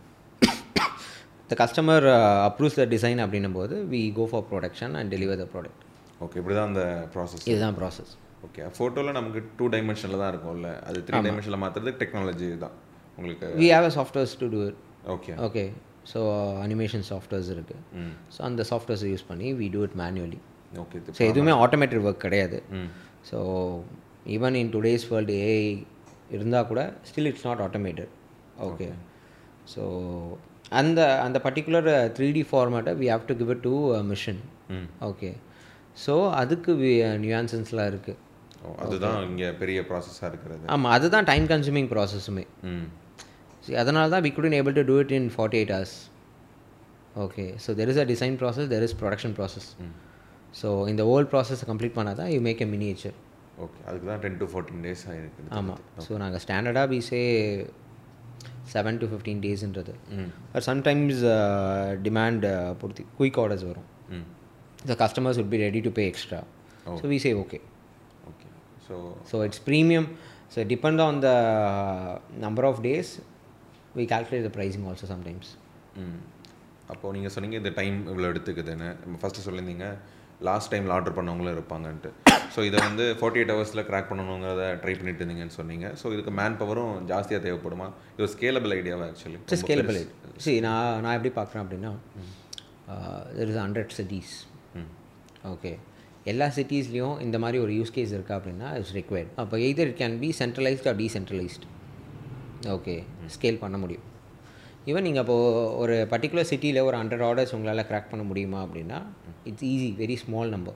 the customer approves the design அப்படின்னும் போது we go for production and deliver the product okay இப்படி தான் அந்த ப்ராசஸ் இதுதான் ப்ராசஸ் ஓகே ஃபோட்டோவில் நமக்கு two டைமென்ஷனில் தான் இருக்கும்ல அது த்ரீ டைமென்ஷனில் மாற்றுறது டெக்னாலஜி தான் உங்களுக்கு we have a softwares to do it okay okay so animation softwares இருக்குது ம் ஸோ அந்த சாஃப்ட்வேர்ஸை யூஸ் பண்ணி we do it manually okay இது ஸோ எதுவுமே ஆட்டோமேட்டட் ஒர்க் கிடையாது hmm so even in today's world AI இருந்தால் கூட still it's not automated okay so அந்த அந்த பர்டிகுலர் த்ரீ டி ஃபார்மேட்டை we have to give it to machine hmm okay so அதுக்கு நியூயான்சன்ஸ்லாம் இருக்குது ஓ அதுதான் இங்கே பெரிய ப்ராசஸாக இருக்கிறது ஆமாம் அதுதான் டைம் கன்சூமிங் ப்ராசஸுமே ம் See, அதனால தான் we couldn't able to do it in 48 eight hours okay so there is a design process there is production process so இந்த ஓல்ட் ப்ராசஸ் கம்ப்ளீட் பண்ணால் தான் you make a miniature okay அதுக்கு தான் ten to fourteen days ஆகிருக்கு ஆமாம் so நாங்கள் ஸ்டாண்டர்டாக பிசே செவன் டு ஃபிஃப்டீன் டேஸ்ன்றது பட் சம்டைம்ஸ் டிமாண்ட் பொறுத்து குயிக் ஆர்டர்ஸ் வரும் hmm the customers would be ready to pay extra so we say okay okay so so it's premium so depend on the number of days we calculate the pricing also sometimes ம் அப்போது நீங்கள் சொன்னீங்க இந்த time இவ்வளோ எடுத்துக்குதுன்னு first சொல்லியிருந்தீங்க last டைமில் order பண்ணவங்களும் இருப்பாங்கன்ட்டு ஸோ இதை வந்து ஃபார்ட்டி எயிட் ஹவர்ஸில் கிராக் பண்ணணுங்கிறத ட்ரை பண்ணிட்டு இருந்தீங்கன்னு சொன்னீங்க ஸோ இதுக்கு மேன் பவரும் ஜாஸ்தியாக தேவைப்படுமா இது ஒரு ஸ்கேலபிள் ஐடியாவா ஆக்சுவலி இட்ஸ் ஸ்கேலபிள் இட் சரி நான் நான் எப்படி பார்க்குறேன் அப்படின்னா there is hundred cities okay எல்லா சிட்டிஸ்லேயும் இந்த மாதிரி ஒரு யூஸ் கேஸ் இருக்கா அப்படின்னா இட்ஸ் required அப்போ either it can be centralised or decentralised okay scale பண்ண முடியும் ஈவன் நீங்கள் அப்போது ஒரு பர்டிகுலர் சிட்டியில் ஒரு ஹண்ட்ரட் ஆர்டர்ஸ் உங்களால் கிராக் பண்ண முடியுமா அப்படின்னா it's easy very small number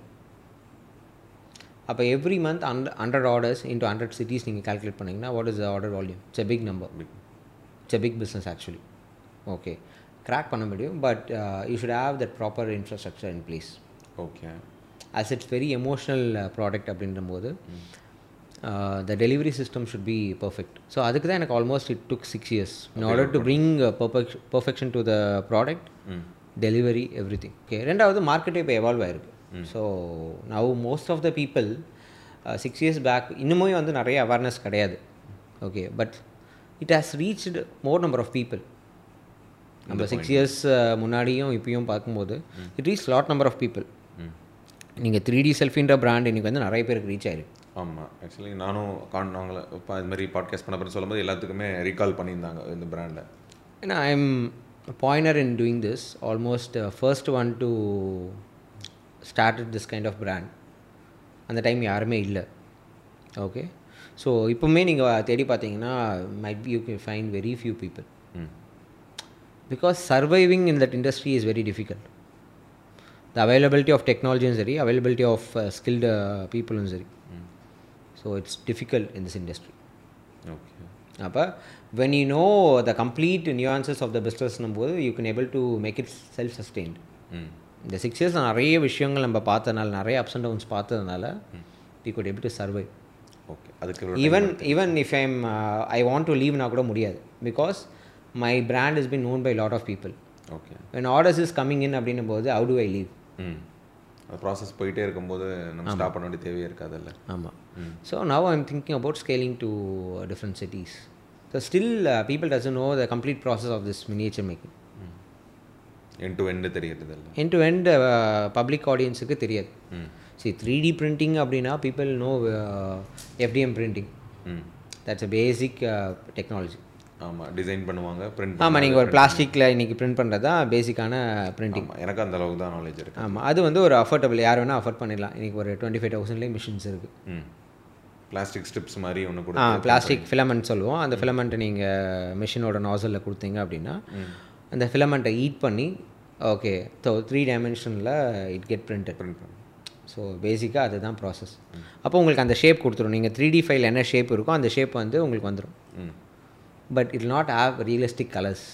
அப்போ எவ்ரி மந்த் ஹண்ட் hundred orders into hundred cities நீங்கள் கால்குலேட் பண்ணிங்கன்னா what is the order volume it's a big number it's a big business actually okay crack பண்ண முடியும் but you should have that proper infrastructure in place okay as it's very emotional product அப்படின்ற போது the delivery system should be perfect so அதுக்கு தான் எனக்கு almost it took six years in order to bring perfection to the product delivery everything okay ரெண்டாவது மார்க்கெட்டே இப்போ evolve ஆயிருக்கு so now most of the people six years back இன்னுமே வந்து நிறைய அவேர்னஸ் கிடையாது okay but it has reached more number of people நம்ம six years முன்னாடியும் இப்பயும் பார்க்கும்போது it reach lot number of people நீங்கள் த்ரீ டி செல்ஃபின்ற பிராண்ட் இன்றைக்கி வந்து நிறைய பேருக்கு ரீச் ஆயிருக்கு ஆமாம் ஆக்சுவலி நானும் கான் அவங்கள இப்போ அது மாதிரி பாட்காஸ்ட் பண்ண பிறகு சொல்லும்போது எல்லாத்துக்குமே ரீகால் பண்ணியிருந்தாங்க இந்த பிராண்டை ஏன்னா I am pioneer in doing this almost first one to started this kind of brand அந்த டைம் யாருமே இல்லை ஓகே ஸோ இப்போவுமே நீங்கள் தேடி பார்த்தீங்கன்னா might be you can find very few people hmm because surviving in that industry is very difficult the availability of டெக்னாலஜியும் சரி availability of skilled பீப்புளும் சரி so it's difficult in this industry okay அப்போ when you know the complete nuances of the பிஸ்னஸ்னும் போது you can able to make it self sustained hmm இந்த six years நிறைய விஷயங்கள் நம்ம பார்த்ததுனால நிறைய அப்ஸ் அண்ட் டவுன்ஸ் பார்த்ததுனால we could able to survive okay அதுக்கு even even if I'm I want to லீவ்னா கூட முடியாது because my brand is been known by lot of people okay when orders is coming in அப்படின்னும் போது how to I leave ம் அந்த process போயிட்டே இருக்கும்போது நம்ம ஸ்டாப் பண்ண வேண்டிய தேவையே இருக்காதுல்ல ஆமாம் so now I'm thinking about scaling to different cities so still people doesn't know the complete process of this miniature making end to end தெரியறது இல்லை என் டு எண்ட் பப்ளிக் ஆடியன்ஸுக்கு தெரியாது ம் சரி த்ரீ டி பிரிண்டிங் அப்படின்னா people know FDM printing hmm that's a basic technology ஆமாம் design பண்ணுவாங்க print ஆமாம் நீங்கள் ஒரு பிளாஸ்டிக்கில் இன்றைக்கி பிரிண்ட் பண்ணுறது தான் பேசிக்கான பிரிண்டிங் ஆமாம் எனக்கு அந்த அளவுக்கு தான் நாலேஜ் இருக்கு ஆமாம் அது வந்து ஒரு அஃபோர்டபுள் யார் வேணால் அஃபோர்ட் பண்ணிடலாம் இன்றைக்கி ஒரு டுவெண்ட்டி ஃபைவ் தௌசண்ட்லேயே மிஷின்ஸ் இருக்குது ம் பிளாஸ்டிக் ஸ்ட்ரிப்ஸ் மாதிரி ஒன்று ஆ கூட பிளாஸ்டிக் ஃபிலமெண்ட் சொல்லுவோம் அந்த ஃபிலமெண்ட்டை நீங்கள் மிஷினோட நாசலில் கொடுத்தீங்க அப்படின்னா அந்த ஃபிலமெண்ட்டை ஈட் பண்ணி ஓகே ஸோ த்ரீ டைமென்ஷனில் இட் கெட் பிரிண்டட் பிரிண்ட் பண்ணி ஸோ பேசிக்காக அதுதான் ப்ராசஸ் அப்போ உங்களுக்கு அந்த ஷேப் கொடுத்துரும் நீங்கள் த்ரீ டி ஃபைல் என்ன ஷேப் இருக்கோ அந்த ஷேப் வந்து உங்களுக்கு வந்துடும் hmm but it not have realistic colours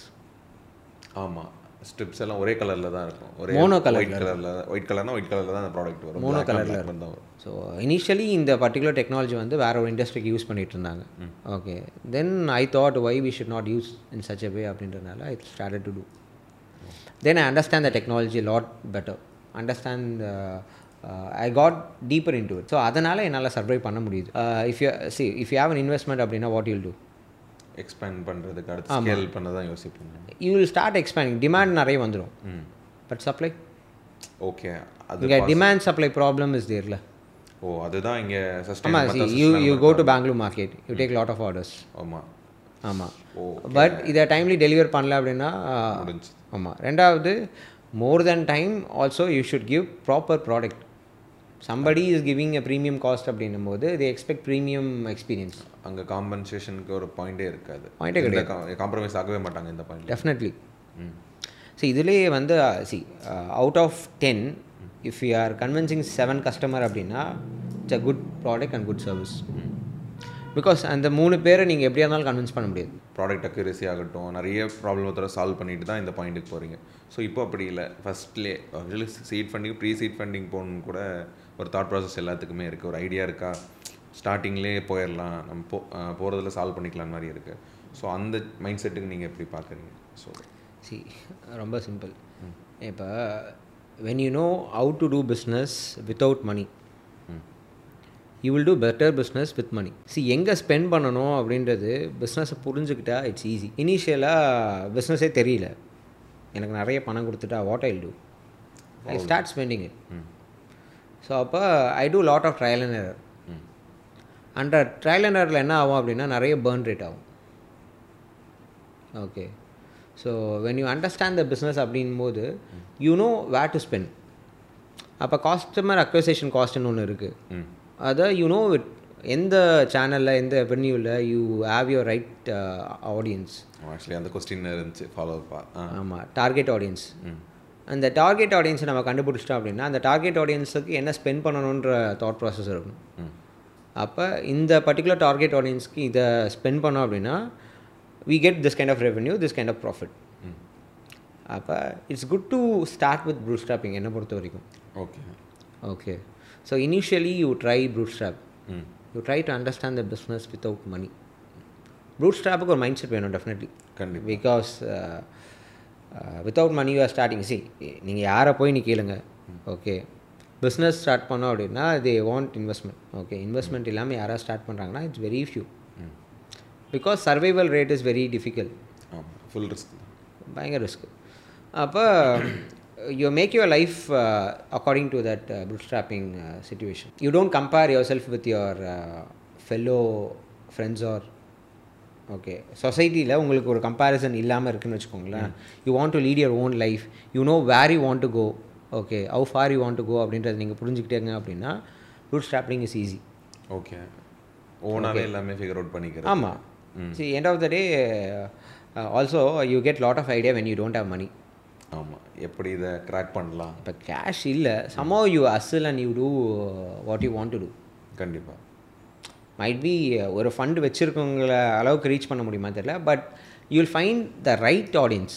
ஆமாம் ஸ்ட்ரிப்ஸ் எல்லாம் ஒரே கலரில் தான் இருக்கும் ஒரே Mono colour ஒயிட் கலரில் ஒயிட் கலர்னா ஒயிட் கலரில் தான் அந்த ப்ராடக்ட் வரும் Mono Black and colourல black தான் வரும் ஸோ இனிஷியலி இந்த பர்டிகுலர் டெக்னாலஜி வந்து வேற ஒரு இண்டஸ்ட்ரிக்கு யூஸ் பண்ணிட்டு இருந்தாங்க okay then I thought why we should not use in such a way அப்படின்றனால I started to do then I understand the technology lot better understand I got deeper into it so அதனால் என்னால் survive பண்ண முடியுது if you see if you have an investment அப்படின்னா what you'll do expand பண்ணுறதுக்கு அடுத்து scale பண்ண தான் யோசிப்பேன் you will start expanding demand நிறைய வந்துடும் ம் பட் சப்ளை ஓகே அது இங்கே டிமாண்ட் சப்ளை ப்ராப்ளம் இஸ் தேர்ல ஓ அதுதான் இங்கே ஆமாம் see sustain you you go to Bangalore market you take lot of orders ஆமாம் ஆமாம் ஓ பட் இதை டைம்லி டெலிவர் பண்ணல அப்படின்னா முடிஞ்சு ஆமாம் ரெண்டாவது more then time also you should give proper product somebody is giving a premium cost அப்படின்னும் போது தே எக்ஸ்பெக்ட் ப்ரீமியம் எக்ஸ்பீரியன்ஸ் அங்கே காம்பன்சேஷனுக்கு ஒரு பாயிண்டே இருக்காது Point ஏ காம்ப்ரமைஸ் ஆகவே மாட்டாங்க இந்த பாயிண்ட் டெஃபினெட்லி ஸோ இதுலேயே வந்து see out of ten if you are convincing seven customer அப்படின்னா it's a good product and good service because அந்த மூணு பேரை நீங்கள் எப்படியா இருந்தாலும் கன்வின்ஸ் பண்ண முடியாது ப்ராடக்ட் அக்யூரசி ஆகட்டும் நிறைய ப்ராப்ளத்தை சால்வ் பண்ணிட்டு தான் இந்த பாயிண்ட்டுக்கு போகிறீங்க ஸோ இப்போ அப்படி இல்லை ஃபஸ்ட்லே actually seed funding pre seed funding போகணுன்னு கூட ஒரு தாட் ப்ராசஸ் எல்லாத்துக்குமே இருக்குது ஒரு ஐடியா இருக்கா ஸ்டார்டிங்லேயே போயிடலாம் நம்ம போ போகிறதுல சால்வ் பண்ணிக்கலாம் மாதிரி இருக்குது ஸோ அந்த மைண்ட் செட்டுக்கு நீங்கள் எப்படி பார்க்குறீங்க ஸோ சி ரொம்ப சிம்பிள் இப்போ when you know how to do business without money you will do better business with money see எங்கே ஸ்பெண்ட் பண்ணணும் அப்படின்றது பிஸ்னஸை புரிஞ்சுக்கிட்டா இட்ஸ் ஈஸி இனிஷியலாக பிஸ்னஸே தெரியல எனக்கு நிறைய பணம் கொடுத்துட்டா what I do I start spending it so அப்போ I do lot of trial and error அந்த ட்ரையல் அண்ட் எரரில் என்ன ஆகும் அப்படின்னா நிறைய பேர்ன் ரேட் ஆகும் okay so when you understand the business அப்படின்போது you know where to spend அப்போ காஸ்டமர் அக்வசேஷன் காஸ்ட்னு ஒன்று இருக்குது அதை யூ நோ இட் எந்த சேனலில் எந்த வென்யூவில் you have your right audience actually அந்த கொஸ்டின் இருந்துச்சு ஃபாலோ பா ஆ ஆமாம் டார்கெட் ஆடியன்ஸ் அந்த டார்கெட் ஆடியன்ஸை நம்ம கண்டுபிடிச்சிட்டோம் அப்படின்னா அந்த டார்கெட் ஆடியன்ஸுக்கு என்ன ஸ்பெண்ட் பண்ணணுன்ற தாட் ப்ராசஸ் இருக்கும் அப்போ இந்த பர்டிகுலர் டார்கெட் ஆடியன்ஸ்க்கு இதை ஸ்பெண்ட் பண்ணோம் அப்படின்னா we get this kind of revenue this kind of profit அப்போ it's good to start with bootstrapping என்னை பொறுத்த வரைக்கும் okay okay so initially you try bootstrap you try to understand the business without money ப்ரூட் ஸ்டாப்புக்கு ஒரு mindset வேணும் definitely கண்டிப்பா. Because without money you're starting see நீங்கள் யாரை போய் நீ கேளுங்க ஓகே பிஸ்னஸ் ஸ்டார்ட் பண்ணோம் அப்படின்னா they want investment okay investment இல்லாமல் யாராவது ஸ்டார்ட் பண்ணுறாங்கன்னா it's very few because survival rate is very difficult ஆமாம் ஃபுல் ரிஸ்க் பயங்கர ரிஸ்க் அப்போ you make your life according to that bootstrapping situation you don't compare yourself with your fellow friends or okay சொசைட்டியில் உங்களுக்கு ஒரு comparison இல்லாமல் இருக்குன்னு வச்சுக்கோங்களேன் you want to lead your own life you know where you want to go okay how far you want to go அப்படின்றத நீங்கள் புரிஞ்சுக்கிட்டேங்க அப்படின்னா bootstrapping is easy okay ஓனாகவே எல்லாமே ஃபிகர் அவுட் பண்ணிக்கிறேன் ஆமாம் see end of the day also you get lot of idea when you don't have money ஆமாம் எப்படி இதை க்ராக் பண்ணலாம் இப்போ கேஷ் இல்லை சமோ you hustle and you do what you want to do கண்டிப்பாக மைட் பி ஒரு ஃபண்ட் வச்சுருக்கவங்கள அளவுக்கு ரீச் பண்ண முடியுமா தெரியல but you will find the right audience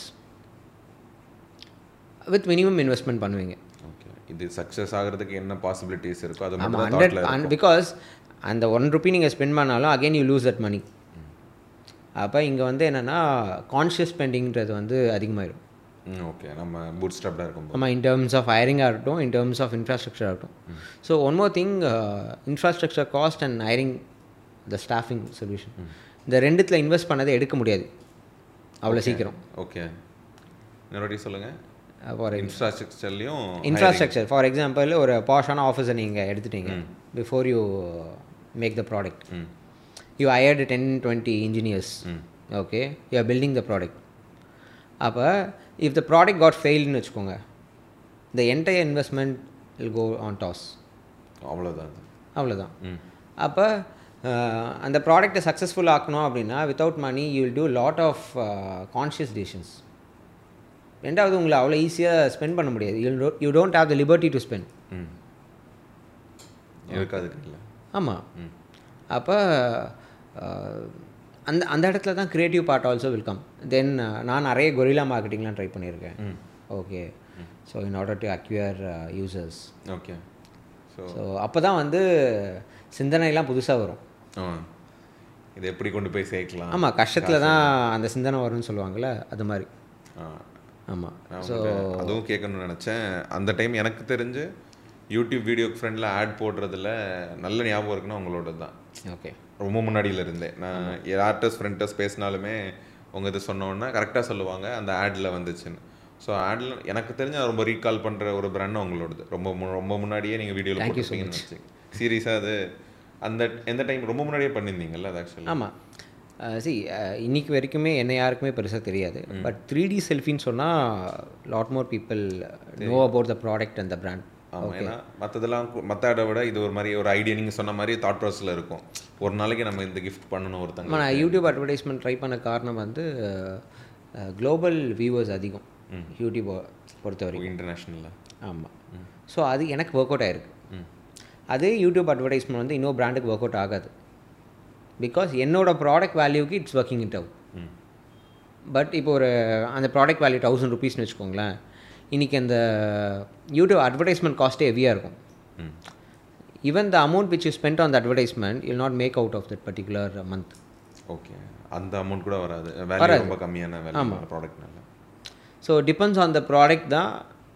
with minimum investment பண்ணுவீங்க ஓகே இது சக்ஸஸ் ஆகிறதுக்கு என்ன பாசிபிலிட்டிஸ் இருக்கோ அது ஆமாம் மட்டும் ஹண்ட்ரட் தாட்டில் பிகாஸ் அந்த ஒன் ருபி நீங்கள் ஸ்பெண்ட் பண்ணாலும் again you lose that money அப்போ இங்கே வந்து என்னென்னா கான்ஷியஸ் ஸ்பெண்டிங்கிறது வந்து அதிகமாயிடும் ம் ஓகே நம்ம பூட் ஸ்டாப்டாக இருக்கும்போது ஆமாம் இன் டேர்ம்ஸ் ஆஃப் ஹைரிங்காக இருக்கட்டும் இன் டேர்ம்ஸ் ஆஃப் இன்ஃப்ராஸ்ட்ரக்சர் ஆகட்டும் so one more thing infrastructure cost and hiring the staffing solution இந்த ரெண்டுத்தில் இன்வெஸ்ட் பண்ணதை எடுக்க முடியாது அவ்வளோ சீக்கிரம் ஓகே இன்னொரு சொல்லுங்கள் ஃபார் இன்ஃப்ராஸ்ட்ரக்சர்லையும் இன்ஃப்ராஸ்ட்ரக்சர் ஃபார் எக்ஸாம்பிள் ஒரு பாஷான ஆஃபீஸை நீங்கள் எடுத்துட்டீங்க before you make the product hmm you hired ten twenty engineers okay you are building the product அப்போ இஃப் த ப்ராடக்ட் காட் ஃபெயில்னு வச்சுக்கோங்க the entire investment will go on toss அவ்வளோதான் அது அவ்வளோதான் ம் அப்போ அந்த ப்ராடக்ட்டை சக்ஸஸ்ஃபுல் ஆக்கணும் அப்படின்னா without money you will do lot of conscious decisions ரெண்டாவது உங்களை அவ்வளோ ஈஸியாக ஸ்பெண்ட் பண்ண முடியாது you you don't have the liberty to spend ம் இருக்காதுக்கு இல்லை ஆமாம் அப்போ அந்த அந்த இடத்துல தான் creative part also welcome then நான் நிறைய கொரில்லா மார்க்கெட்டிங்லாம் ட்ரை பண்ணியிருக்கேன் okay so in order to acquire users okay so so அப்போ தான் வந்து சிந்தனைலாம் புதுசாக வரும் ஆ இதை எப்படி கொண்டு போய் சேர்க்கலாம் ஆமாம் கஷ்டத்தில் தான் அந்த சிந்தனை வரும்னு சொல்லுவாங்கள்ல அது மாதிரி ஆ ஆமாம் நான் ஸோ உங்கள்ட்ட அதுவும் கேட்கணும்னு நினச்சேன் அந்த டைம் எனக்கு தெரிஞ்சு யூடியூப் வீடியோ ஃப்ரெண்டில் ஆட் போடுறதுல நல்ல ஞாபகம் இருக்குன்னா உங்களோட தான் ஓகே ரொம்ப முன்னாடியில் இருந்தேன் நான் யார்டஸ் ஃப்ரெண்டஸ் பேசினாலுமே உங்கள் இது சொன்னோன்னா கரெக்டாக சொல்லுவாங்க அந்த ஆடில் வந்துச்சுன்னு ஸோ ஆடில் எனக்கு தெரிஞ்சு நான் ரொம்ப ரீகால் பண்ணுற ஒரு பிராண்ட் உங்களோடது ரொம்ப மு- ரொம்ப முன்னாடியே நீங்கள் வீடியோவில் போட்டுருப்பீங்கன்னு வச்சு சீரியஸாக அது அந்த எந்த டைம் ரொம்ப முன்னாடியே பண்ணியிருந்தீங்கல்ல அது ஆக்சுவலி ஆமாம் சி இன்னைக்கு வரைக்குமே என்ன யாருக்குமே பெருசாக தெரியாது பட் த்ரீ டி செல்ஃபின்னு சொன்னால் lot more people know about the product and the brand ஆமாம் ஏன்னா மற்றதெல்லாம் மற்ற ஆடை விட இது ஒரு மாதிரி ஒரு ஐடியா நீங்கள் சொன்ன மாதிரி தாட் ப்ராசஸில் இருக்கும் ஒரு நாளைக்கு நம்ம இந்த கிஃப்ட் பண்ணணும் ஒருத்தங்க ஆமாம் நான் யூடியூப் அட்வர்டைஸ்மெண்ட் ட்ரை பண்ண காரணம் வந்து குளோபல் வியூவர்ஸ் அதிகம் யூடியூப் பொறுத்த வரைக்கும் இன்டர்நேஷ்னலில் ஆமாம் ஸோ அது எனக்கு ஒர்க் அவுட் ஆயிருக்கு ம் அதே யூடியூப் அட்வர்டைஸ்மெண்ட் வந்து இன்னொரு பிராண்டுக்கு ஒர்க் அவுட் ஆகாது பிகாஸ் என்னோட ப்ராடக்ட் வேல்யூக்கு இட்ஸ் ஒர்க்கிங் இட் அவுட் ம் பட் இப்போ ஒரு அந்த ப்ராடக்ட் வேல்யூ தௌசண்ட் ருபீஸ்னு வச்சுக்கோங்களேன் இன்றைக்கி அந்த யூடியூப் அட்வர்டைஸ்மெண்ட் காஸ்ட்டே ஹெவியாக இருக்கும் ம் even the amount which you spend on the advertisement will not make out of that particular month okay அந்த அமௌண்ட் கூட வராது வேல்யூ ரொம்ப கம்மியான வேல்யூ ப்ராடக்ட்னால so depends on the product தான்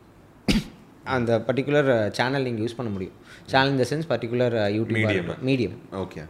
அந்த பர்டிகுலர் சேனல் நீங்கள் யூஸ் பண்ண முடியும் சேனல் இந்த sense particular YouTube Medium. Medium okay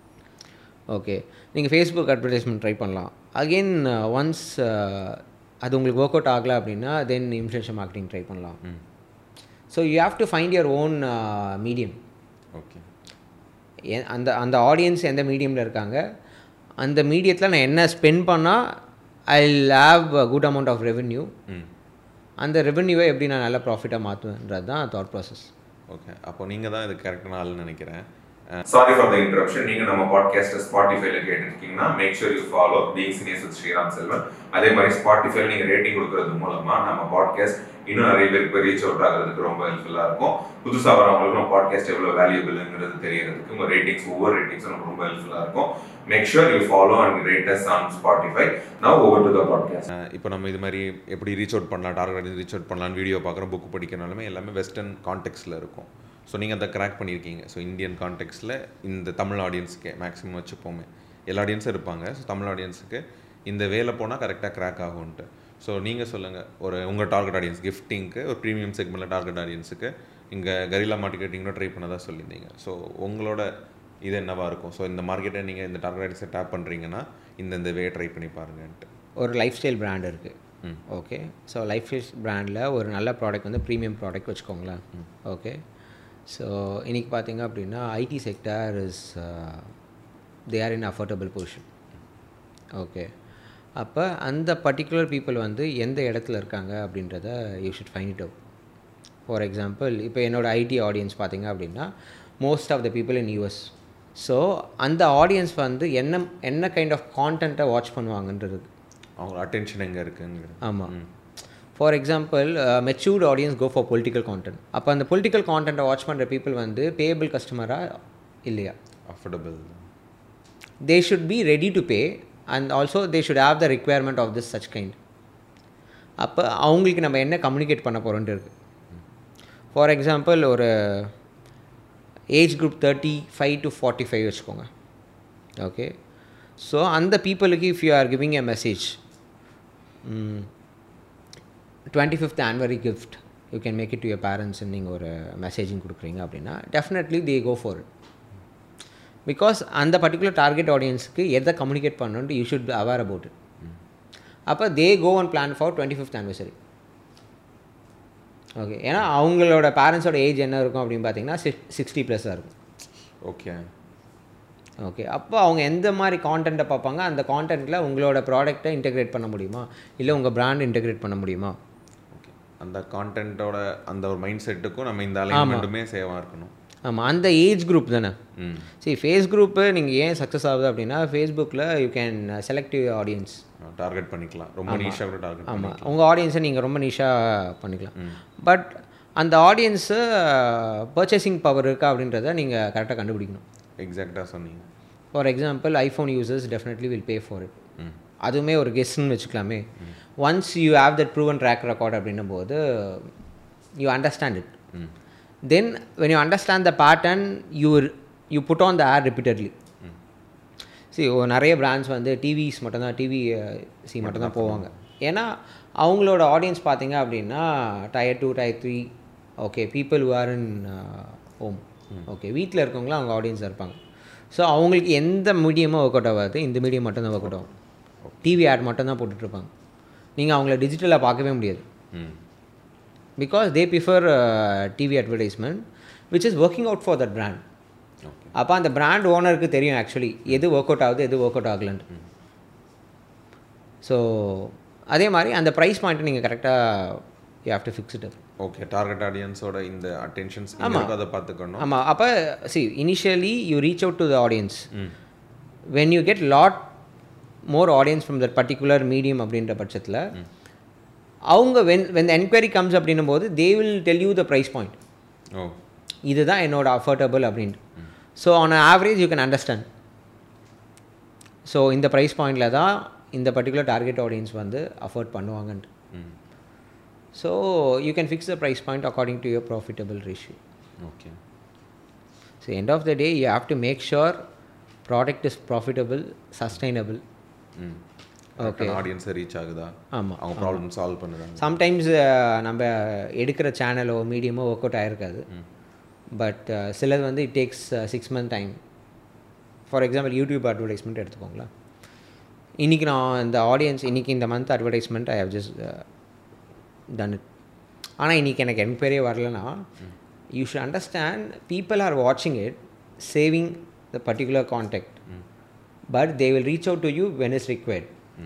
okay நீங்கள் ஃபேஸ்புக் அட்வர்டைஸ்மெண்ட் ட்ரை பண்ணலாம் அகெயின் ஒன்ஸ் அது உங்களுக்கு ஒர்க் அவுட் ஆகலை அப்படின்னா தென் இன்ஃப்ளூயன்ஷியல் மார்க்கெட்டிங் ட்ரை பண்ணலாம் ம் so you have to find your own medium okay அந்த அந்த ஆடியன்ஸ் எந்த மீடியமில் இருக்காங்க அந்த மீடியத்தில் நான் என்ன ஸ்பெண்ட் பண்ணால் I have good amount of revenue ம் அந்த ரெவென்யூவை எப்படி நான் நல்ல ப்ராஃபிட்டாக மாற்றுவேன்றது தான் தாட் ப்ராசஸ் ஓகே அப்போ நீங்கள் தான் இது கரெக்டான ஆள்னு நினைக்கிறேன் சாரி ஃபார் த இன்டரப்ஷன் நீங்க நம்ம பாட்காஸ்ட் ஸ்பாட்டிஃபைல கேட்டிருக்கீங்கன்னா make sure you follow being seniors with Sriram Selvan அதே மாதிரி ஸ்பாட்டிஃபைல நீங்க ரேட்டிங் கொடுக்கறது மூலமா நம்ம பாட்காஸ்ட் இன்னும் நிறைய பேருக்கு ரீச் அவுட் ஆகிறதுக்கு ரொம்ப ஹெல்ப்ஃபுல்லா இருக்கும் புதுசா வரவங்களுக்கு நம்ம பாட்காஸ்ட் எவ்வளவு வேல்யூபிள்ங்கிறது தெரியறதுக்கு உங்க ரேட்டிங்ஸ் ஒவ்வொரு ரேட்டிங்ஸும் நமக்கு ரொம்ப ஹெல்ப்ஃபுல்லா இருக்கும் make sure you follow and rate us on Spotify now over to the podcast இப்போ நம்ம இது மாதிரி எப்படி ரீச் அவுட் பண்ணலாம் டார்கெட் ரீச் அவுட் பண்ணலாம் வீடியோ பார்க்குறோம் புக் படிக்கிறனாலுமே எல்லாமே வெஸ்டர்ன் கான்டெக்ட்ஸில் இருக்கும் ஸோ நீங்கள் அதை கிராக் பண்ணியிருக்கீங்க ஸோ இந்தியன் கான்டெக்ட்ஸில் இந்த தமிழ் ஆடியன்ஸுக்கு மேக்ஸிமம் வச்சுப்போமே எல்லா ஆடியன்ஸும் இருப்பாங்க ஸோ தமிழ் ஆடியன்ஸுக்கு இந்த வேலை போனால் கரெக்டாக கிராக் ஆகும்ன்ட்டு ஸோ நீங்கள் சொல்லுங்கள் ஒரு உங்கள் டார்கெட் ஆடியன்ஸ் கிஃப்டிங்க்கு ஒரு ப்ரீமியம் செக்மெண்ட்டில் டார்கெட் ஆடியன்ஸுக்கு இங்கே கரிலா மார்க்கெட்டிங்கும் ட்ரை பண்ணதா சொல்லியிருந்தீங்க ஸோ உங்களோட இது என்னவா இருக்கும் ஸோ இந்த மார்க்கெட்டை நீங்கள் இந்த டார்கெட் ஆடியன்ஸை டேப் பண்ணுறீங்கன்னா இந்த இந்த வே ட்ரை பண்ணி பாருங்கன்ட்டு ஒரு லைஃப் ஸ்டைல் பிராண்ட் இருக்குது ம். ஓகே ஸோ லைஃப் ஸ்டைல் பிராண்டில் ஒரு நல்ல ப்ராடக்ட் வந்து ப்ரீமியம் ப்ராடக்ட் வச்சுக்கோங்களேன் ஓகே ஸோ இன்றைக்கி பார்த்தீங்க அப்படின்னா IT sector is they are in affordable position okay அப்போ அந்த பர்டிகுலர் பீப்புள் வந்து எந்த இடத்துல இருக்காங்க அப்படின்றத you should find it out for example இப்போ என்னோட ஐடி ஆடியன்ஸ் பார்த்தீங்க அப்படின்னா most of the people in US so அந்த ஆடியன்ஸ் வந்து என்ன என்ன கைண்ட் ஆஃப் கான்டென்ட்டை வாட்ச் பண்ணுவாங்கன்றது அவங்க அட்டென்ஷன் எங்கே இருக்குங்கிறது ஆமாம் for example matured audience go for political content அப்போ அந்த பொலிட்டிக்கல் கான்டென்ட்டை வாட்ச் பண்ணுற பீப்புள் வந்து பேபிள் கஸ்டமராக இல்லையா affordable they should be ready to pay and also they should have the requirement of this such kind அப்போ அவங்களுக்கு நம்ம என்ன கம்யூனிகேட் பண்ண போகிறோன்ட்டு இருக்குது ஃபார் எக்ஸாம்பிள் ஒரு age group thirty five to forty five வச்சுக்கோங்க ஓகே ஸோ அந்த பீப்புளுக்கு if you are giving a message twenty fifth anniversary gift you can make it to your parents நீங்கள் ஒரு மெசேஜிங் கொடுக்குறீங்க அப்படின்னா definitely they go for it because அந்த particular target ஆடியன்ஸுக்கு எதை கம்யூனிகேட் பண்ணணுன்ட்டு you should aware about it அப்போ they go and plan for twenty fifth anniversary okay ஏன்னா அவங்களோட பேரண்ட்ஸோட ஏஜ் என்ன இருக்கும் அப்படின்னு பார்த்தீங்கன்னா சிக்ஸ்டி ப்ளஸ்ஸாக இருக்கும் ஓகே ஓகே அப்போ அவங்க எந்த மாதிரி கான்டென்ட்டை பார்ப்பாங்க அந்த கான்டென்ட்டில் உங்களோட ப்ராடக்ட்டை இன்டெகிரேட் பண்ண முடியுமா இல்லை உங்கள் பிராண்ட் இன்டெகிரேட் பண்ண முடியுமா ஓகே அந்த கான்டென்ட்டோட அந்த ஒரு மைண்ட் செட்டுக்கும் நம்ம இந்த அலைன்மெண்ட்டுமே சேவாக இருக்கணும் ஆமாம் அந்த ஏஜ் குரூப் தானே ம் சரி ஃபேஸ் குரூப்பு நீங்கள் ஏன் சக்ஸஸ் ஆகுது அப்படின்னா ஃபேஸ்புக்கில் you can selective audience target பண்ணிக்கலாம் ரொம்ப நீஷாக கூட டார்கெட் ஆமாம் உங்கள் ஆடியன்ஸை நீங்கள் ரொம்ப நிஷாக பண்ணிக்கலாம் பட் அந்த ஆடியன்ஸு பர்ச்சேசிங் பவர் இருக்கா அப்படின்றத நீங்கள் கரெக்டாக கண்டுபிடிக்கணும் எக்ஸாக்டாக சொன்னீங்க for example iPhone users definitely will pay for it ம் அதுவுமே ஒரு கெஸ்ட்னு வச்சுக்கலாமே once you have that proven track record அப்படின்னும் போது யூ அண்டர்ஸ்டாண்ட் இட் ம் then when you understand the pattern you you put on the ad repeatedly see நிறைய brands வந்து டிவிஸ் மட்டும்தான் டிவி சி மட்டும்தான் போவாங்க ஏன்னா அவங்களோட ஆடியன்ஸ் பார்த்தீங்க அப்படின்னா tier two tier three okay people who are in home okay வீட்டில் இருக்கவங்களாம் அவங்க ஆடியன்ஸாக இருப்பாங்க ஸோ அவங்களுக்கு எந்த மீடியமும் ஒர்க் அவுட் ஆகாது இந்த மீடியம் மட்டும்தான் ஒர்க் அவுட் ஆகும் டிவி ஆட் மட்டும்தான் போட்டுட்ருப்பாங்க நீங்கள் அவங்கள டிஜிட்டலாக பார்க்கவே முடியாது ம் because they prefer TV advertisement which is working out for that brand okay அப்போ அந்த பிராண்ட் ஓனருக்கு தெரியும் ஆக்சுவலி எது ஒர்க் அவுட் ஆகுது எது ஒர்க் அவுட் ஆகலன்ட்டு ஸோ அதே மாதிரி அந்த ப்ரைஸ் பாயிண்ட்டை நீங்கள் கரெக்டாக you have to fix it okay target ஆடியன்ஸோட இந்த அட்டென்ஷன்ஸ் இருக்கோ அதை பார்த்துக்கணும் ஆமாம் அப்போ see initially you reach out to the audience ம் when you get lot more audience from that particular medium அப்படின்ற பட்சத்தில் அவங்க வென் வென் என்கொயரி கம்ஸ் அப்படின்னும் போது they will tell you the price point ஓ இதுதான் என்னோட அஃபோர்டபுள் அப்படின்ட்டு so on average you can understand so இந்த ப்ரைஸ் பாயிண்டில் தான் இந்த பர்டிகுலர் டார்கெட் ஆடியன்ஸ் வந்து அஃபோர்ட் பண்ணுவாங்கன்ட்டு ம் so you can fix the price point according to your profitable ratio okay so end of the day you have to make sure product is profitable sustainable hmm Okay. ஆடியன்ஸை reach ஆகுதா ஆமாம் அவங்க problem solve பண்ணுறாங்க sometimes நம்ம எடுக்கிற சேனலோ மீடியமோ work out ஆகிருக்காது பட் சிலது வந்து it takes six month time for example YouTube advertisement எடுத்துக்கோங்களேன் இன்றைக்கி நான் இந்த ஆடியன்ஸ் இன்றைக்கி இந்த month advertisement I have just done it ஆனால் இன்றைக்கி எனக்கு என்கொயரியே வரலனா you should understand people are வாட்சிங் it saving the particular contact but they will reach out to you when is required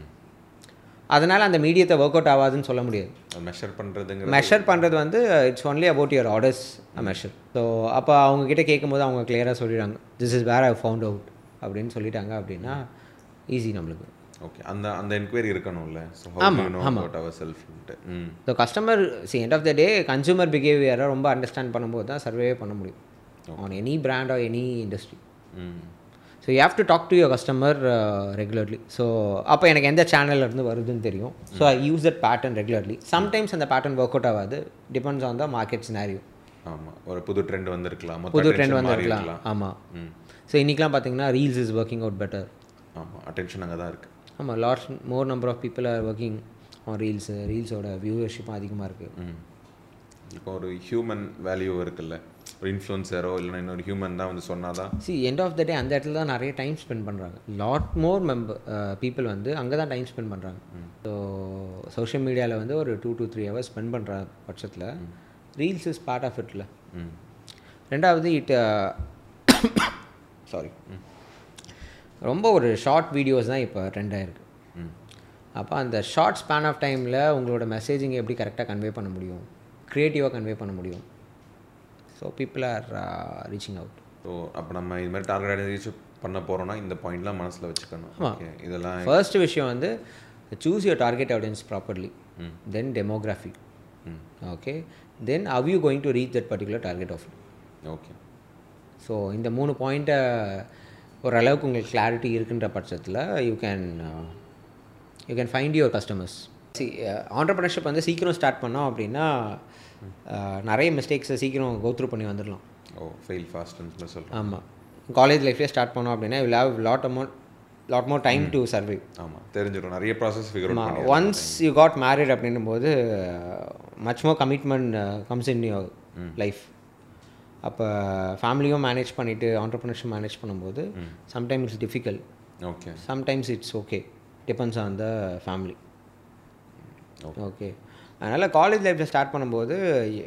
அதனால் அந்த மீடியத்தை ஒர்க் அவுட் ஆகாதுன்னு சொல்ல முடியாது அது மெஷர் பண்ணுறதுங்கிற மெஷர் பண்ணுறது வந்து it's only about your orders measure so அப்போ அவங்கக்கிட்ட கேட்கும்போது அவங்க கிளியராக சொல்லிடுறாங்க this is where I found out அப்படின்னு சொல்லிட்டாங்க அப்படின்னா ஈஸி நம்மளுக்கு ஓகே அந்த அந்த என்கொயரி இருக்கணும்ல ஸோ ஆமா, ஹவு நோ ஆமா. அபவுட் அவர் செல்ஃப்ன்ட்டு ம் so customer see end of the day consumer பிஹேவியரை ரொம்ப அண்டர்ஸ்டாண்ட் பண்ணும்போது தான் சர்வே பண்ண முடியும் on any brand or any industry hmm so you have to talk to your customer regularly so அப்போ எனக்கு எந்த channel ல இருந்து வருதுன்னு தெரியும் so I use that pattern regularly sometimes அந்த பேட்டர்ன் ஒர்க் அவுட் ஆகாது depends on the market scenario ஆமாம் ஒரு புது ட்ரெண்ட் வந்திருக்கலாம் மொத்த புது attention ட்ரெண்ட் மாறி வந்துருக்கலாம் இருக்கலாம். ஆமாம் ம் ஸோ இன்றைக்கெலாம் பார்த்தீங்கன்னா reels is working out better ஆமாம் அட்டென்ஷன் அங்கே தான் இருக்குது ஆமாம் lots more number of people are working on reels ரீல்ஸோட வியூவர்ஷிப்பும் அதிகமாக இருக்குது ம் இப்போ ஒரு ஹியூமன் வேல்யூ இருக்குல்ல ஒரு இன்ஃப்ளூன்சரோ இல்லைன்னா இன்னொரு ஹியூமன் தான் வந்து சொன்னாதான் see end of the day அந்த இடத்துல தான் நிறைய டைம் ஸ்பெண்ட் பண்ணுறாங்க லாட் மோர் மெம்பர் பீப்புள் வந்து அங்கே தான் டைம் ஸ்பெண்ட் பண்ணுறாங்க ஸோ சோஷியல் மீடியாவில் வந்து ஒரு two to three hours spend பண்ணுற பட்சத்தில் ரீல்ஸ் இஸ் பார்ட் ஆஃப் இட்ல ம் ரெண்டாவது இட் சாரி ரொம்ப ஒரு ஷார்ட் வீடியோஸ் தான் இப்போ ட்ரெண்ட் ஆயிருக்கு ம் அப்போ அந்த ஷார்ட் ஸ்பேன் ஆஃப் டைமில் உங்களோட மெசேஜிங் எப்படி கரெக்டாக கன்வே பண்ண முடியும் க்ரியேட்டிவாக கன்வே பண்ண முடியும் so people are reaching out so அப்போ நம்ம இது மாதிரி டார்கெட் ரீச் பண்ண போகிறோம்னா இந்த பாயிண்ட்லாம் மனசில் வச்சுக்கணும் ஓகே இதெல்லாம் ஃபர்ஸ்ட் விஷயம் வந்து choose your target audience properly then demography hmm okay then how you going to reach that particular target of okay so இந்த மூணு பாயிண்ட்டை ஓரளவுக்கு உங்களுக்கு கிளாரிட்டி இருக்குன்ற பட்சத்தில் you can you can find your customers see entrepreneurship வந்து சீக்கிரம் start பண்ணோம் அப்படின்னா uh, நிறைய மிஸ்டேக்ஸை சீக்கிரம் கோத்ரூ பண்ணி வந்துடலாம் ஓ ஃபெயில் ஃபாஸ்ட்னு சொல்லி சொல்கிறேன் ஆமாம் காலேஜ் லைஃப்லேயே ஸ்டார்ட் பண்ணோம் அப்படின்னா will have lot amount lot more time to survey ஆமாம் தெரிஞ்சிடும் நிறைய ப்ராசஸ் ஃபிகர் அவுட் பண்ணி ஒன்ஸ் யூ காட் மேரிட் அப்படின்னும் போது much more commitment comes in your life அப்போ ஃபேமிலியும் மேனேஜ் பண்ணிவிட்டு ஆண்டர்பிரினர்ஷிப் மேனேஜ் பண்ணும்போது sometimes it's difficult okay sometimes it's okay depends on the family okay அதனால் காலேஜ் லைஃப்பில் ஸ்டார்ட் பண்ணும்போது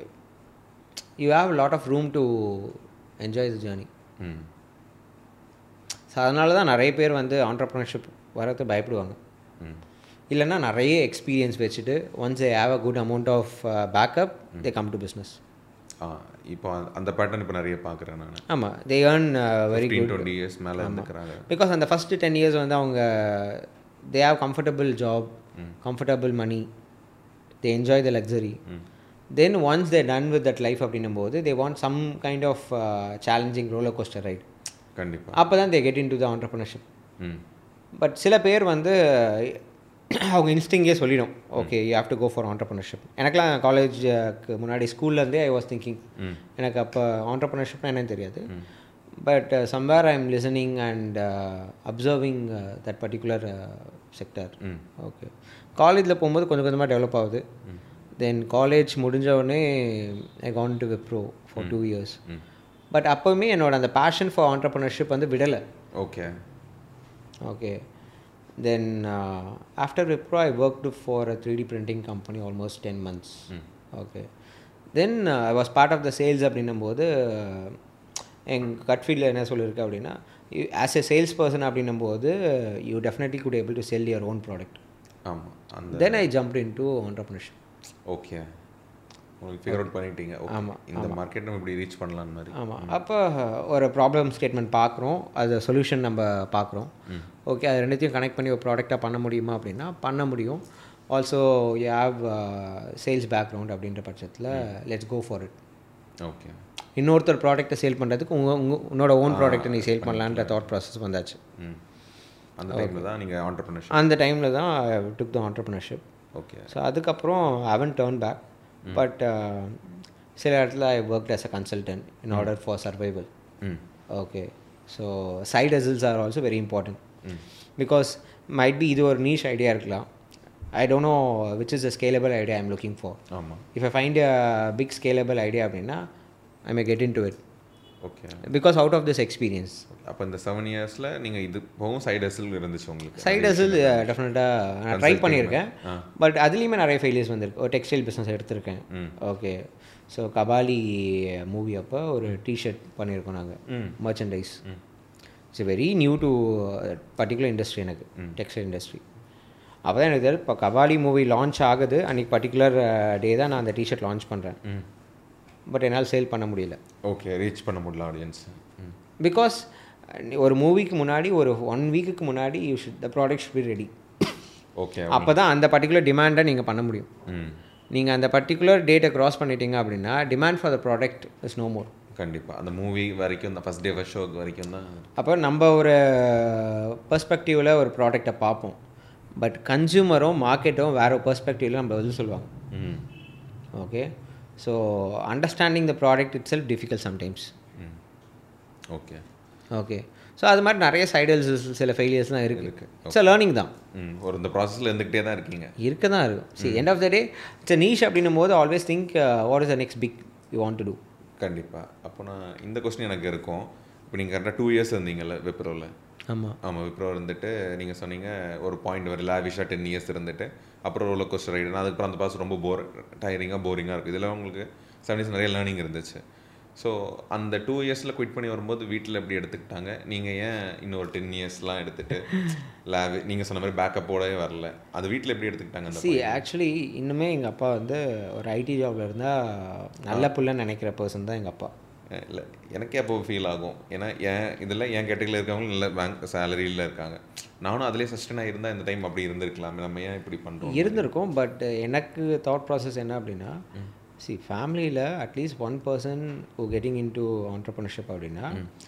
you have lot of room to enjoy the journey hmm so அதனால தான் நிறைய பேர் வந்து ஆண்டர்ப்ரினர்ஷிப் வரது பயப்படுவாங்க ம் இல்லைன்னா நிறைய எக்ஸ்பீரியன்ஸ் வச்சுட்டு once a have a good amount of backup they come to business ஆ இப்போ அந்த- அந்த பேட்டர்ன் இப்போ நிறைய பார்க்குறேன் நான் ஆமாம் they earn very fifteen good twenty years மேலே இருந்துக்கிறாங்க பிகாஸ் அந்த ஃபஸ்ட்டு டென் இயர்ஸ் வந்து அவங்க they have comfortable job comfortable money they enjoy the luxury then once they done with that life அப்படின்னும் போது they want some kind of challenging roller coaster right கண்டிப்பாக அப்போ தான் they get into the entrepreneurship hmm but சில பேர் வந்து அவங்க இன்ஸ்டிங்கே சொல்லிடும் okay you have to go for entrepreneurship எனக்குலாம் காலேஜுக்கு முன்னாடி ஸ்கூல்லேருந்தே ஐ வாஸ் திங்கிங் ம் எனக்கு அப்போ ஆண்டர்பிரினர்ஷிப்னா என்னன்னு தெரியாது but somewhere I am listening and observing that particular sector hmm okay காலேஜில் போகும்போது கொஞ்சம் கொஞ்சமாக டெவலப் ஆகுது தென் காலேஜ் முடிஞ்ச உடனே I gone to Wipro for two years hmm but அப்போவுமே என்னோட அந்த பேஷன் ஃபார் ஆண்டர்பிரினர்ஷிப் வந்து விடலை okay Okay. Then uh, after Wipro, I worked for a 3D printing company almost 10 months. Okay. Then uh, I was part of the sales அப்படின்னும் போது எங்கள் கட்ஃபீல்டில் என்ன சொல்லியிருக்கு அப்படின்னா ஆஸ் எ சேல்ஸ் பர்சன் அப்படின்னும் போது you definitely good able to sell your own product ஆமாம் அந்த then I jumped into entrepreneurship okay உங்களுக்கு ஃபிகர் அவுட் பண்ணிட்டீங்க ஓகே ஆமா, இந்த மார்க்கெட் நம்ம இப்படி ரீச் பண்ணலாம் மாதிரி ஆமாம் அப்போ ஒரு ப்ராப்ளம் ஸ்டேட்மெண்ட் பார்க்குறோம் அது சொல்யூஷன் நம்ம பார்க்குறோம் ஓகே அது ரெண்டுத்தையும் கனெக்ட் பண்ணி ஒரு ப்ராடக்டாக பண்ண முடியுமா அப்படின்னா பண்ண முடியும் also you have sales background அப்படின்ற பட்சத்தில் let's go for it okay இன்னொருத்தர் ப்ராடக்ட்டை சேல் பண்ணுறதுக்கு உங்கள் உங்கள் உன்னோட ஓன் ப்ராடக்ட்டை நீ சேல் பண்ணலான்ற தாட் ப்ராசஸ் வந்தாச்சு ம் அந்த டைமில் தான் நீங்கள் ஆண்டர்பிரினர்ஷிப் அந்த டைமில் தான் took the entrepreneurship okay so அதுக்கப்புறம் அவன் டேர்ன் பேக் பட் சில இடத்துல I work as a consultant in order for survival hmm okay so side hustles are also very important because might be இது ஒரு நீஷ் ஐடியா இருக்கலாம் I don't know which is a scalable idea I'm looking for ஆமாம் if I find a big scalable idea அப்படின்னா I may get into it okay because out of this experience அப்போ இந்த seven இயர்ஸில் நீங்கள் இது போகும் side hustle இருந்துச்சு உங்களுக்கு சைட் ஹசில் டெஃபினட்டாக நான் ட்ரை பண்ணியிருக்கேன் பட் அதுலேயுமே நிறைய ஃபெயிலியர்ஸ் வந்திருக்கு ஒரு டெக்ஸ்டைல் பிஸ்னஸ் எடுத்திருக்கேன் ஓகே ஸோ கபாலி மூவி அப்போ ஒரு டிஷர்ட் பண்ணியிருக்கோம் நாங்கள் merchandise it's very new to particular industry எனக்கு டெக்ஸ்டைல் இண்டஸ்ட்ரி அப்போ தான் எனக்கு தெரியும் இப்போ கபாலி மூவி லான்ச் ஆகுது அன்றைக்கி பர்டிகுலர் டே தான் நான் அந்த டிஷர்ட் லான்ச் பண்ணுறேன் ம் பட் என்னால் சேல் பண்ண முடியல ஓகே ரீச் பண்ண முடியல ஆடியன்ஸ் ம் பிகாஸ் ஒரு மூவிக்கு முன்னாடி ஒரு ஒன் வீக்குக்கு முன்னாடி you should the product should be ready okay அப்போ தான் அந்த பர்டிகுலர் டிமாண்டை நீங்கள் பண்ண முடியும் ம் நீங்கள் அந்த பர்டிகுலர் டேட்டை க்ராஸ் பண்ணிட்டீங்க அப்படின்னா demand for the product is no more கண்டிப்பாக அந்த மூவி வரைக்கும் தான் ஃபஸ்ட் டே ஃபஸ்ட் ஷோ வரைக்கும் தான் அப்போ நம்ம ஒரு பெர்ஸ்பெக்டிவில் ஒரு ப்ராடக்டை பார்ப்போம் பட் கன்சியூமரும் மார்க்கெட்டும் வேறு பெர்ஸ்பெக்டிவில் நம்ம பதில் சொல்லுவாங்க ம் okay so understanding the product itself difficult sometimes hmm okay okay so அது மாதிரி நிறைய சைடல்ஸ் சில ஃபெயிலியர்ஸ்லாம் இருக்குது இட்ஸ் லேர்னிங் தான் ம் ஒரு இந்த ப்ராசஸில் இருந்துக்கிட்டே தான் இருக்கீங்க இருக்க தான் இருக்கும் see end of the day it's niche அப்படின்னும் போது always think what is the next big you want to do கண்டிப்பாக அப்போ நான் இந்த கொஸ்டின் எனக்கு இருக்கும் இப்போ நீங்கள் கரெக்டாக டூ இயர்ஸ் இருந்தீங்கல்ல விப்ரோவில் ஆமாம் ஆமாம் விப்ரோ இருந்துட்டு நீங்கள் சொன்னீங்க ஒரு பாயிண்ட் வரை லேவிஷாக டென் இயர்ஸ் இருந்துட்டு அப்புறம் ரோலர் கோஸ்டர் ரைடு அதுக்கப்புறம் அந்த பாஸ் ரொம்ப போர் டயரிங்காக போரிங்காக இருக்குது இதில் உங்களுக்கு செவன் இயர்ஸ் நிறைய லேர்னிங் இருந்துச்சு ஸோ அந்த டூ இயர்ஸில் குவிட் பண்ணி வரும்போது வீட்டில் எப்படி எடுத்துக்கிட்டாங்க நீங்கள் ஏன் இன்னொரு டென் இயர்ஸ்லாம் எடுத்துட்டு லேவி நீங்கள் சொன்ன மாதிரி பேக்கப்போடவே வரல அது வீட்டில் எப்படி எடுத்துக்கிட்டாங்க அந்த சி ஆக்சுவலி இன்னுமே எங்கள் அப்பா வந்து ஒரு ஐடி ஜாபில் இருந்தால் நல்ல புள்ளன்னு நினைக்கிற பர்சன் தான் எங்கள் அப்பா இல்லை எனக்கே அப்போ ஃபீல் ஆகும் ஏன்னா என் இதில் என் கேட்டகரியில் இருக்கவங்க நல்ல பேங்க் சேலரியில் இருக்காங்க நானும் அதிலே சஸ்டனாக இருந்தால் இந்த டைம் அப்படி இருந்திருக்கலாமே நம்ம ஏன் இப்படி பண்ணுறோம் இருந்திருக்கும் பட் எனக்கு தாட் ப்ராசஸ் என்ன அப்படின்னா சி ஃபேமிலியில் at least one person who getting into entrepreneurship அப்படின்னா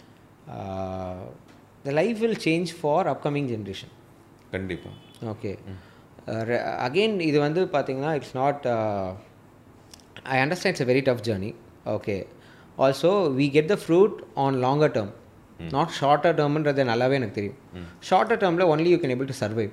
the life will change for upcoming generation கண்டிப்பாக ஓகே அகெயின் இது வந்து பார்த்தீங்கன்னா it's not I understand it's a very tough journey okay also we get the fruit on longer term not shorter டேர்ம்ன்றது நல்லாவே எனக்கு தெரியும் shorter டேர்மில் only you can able to survive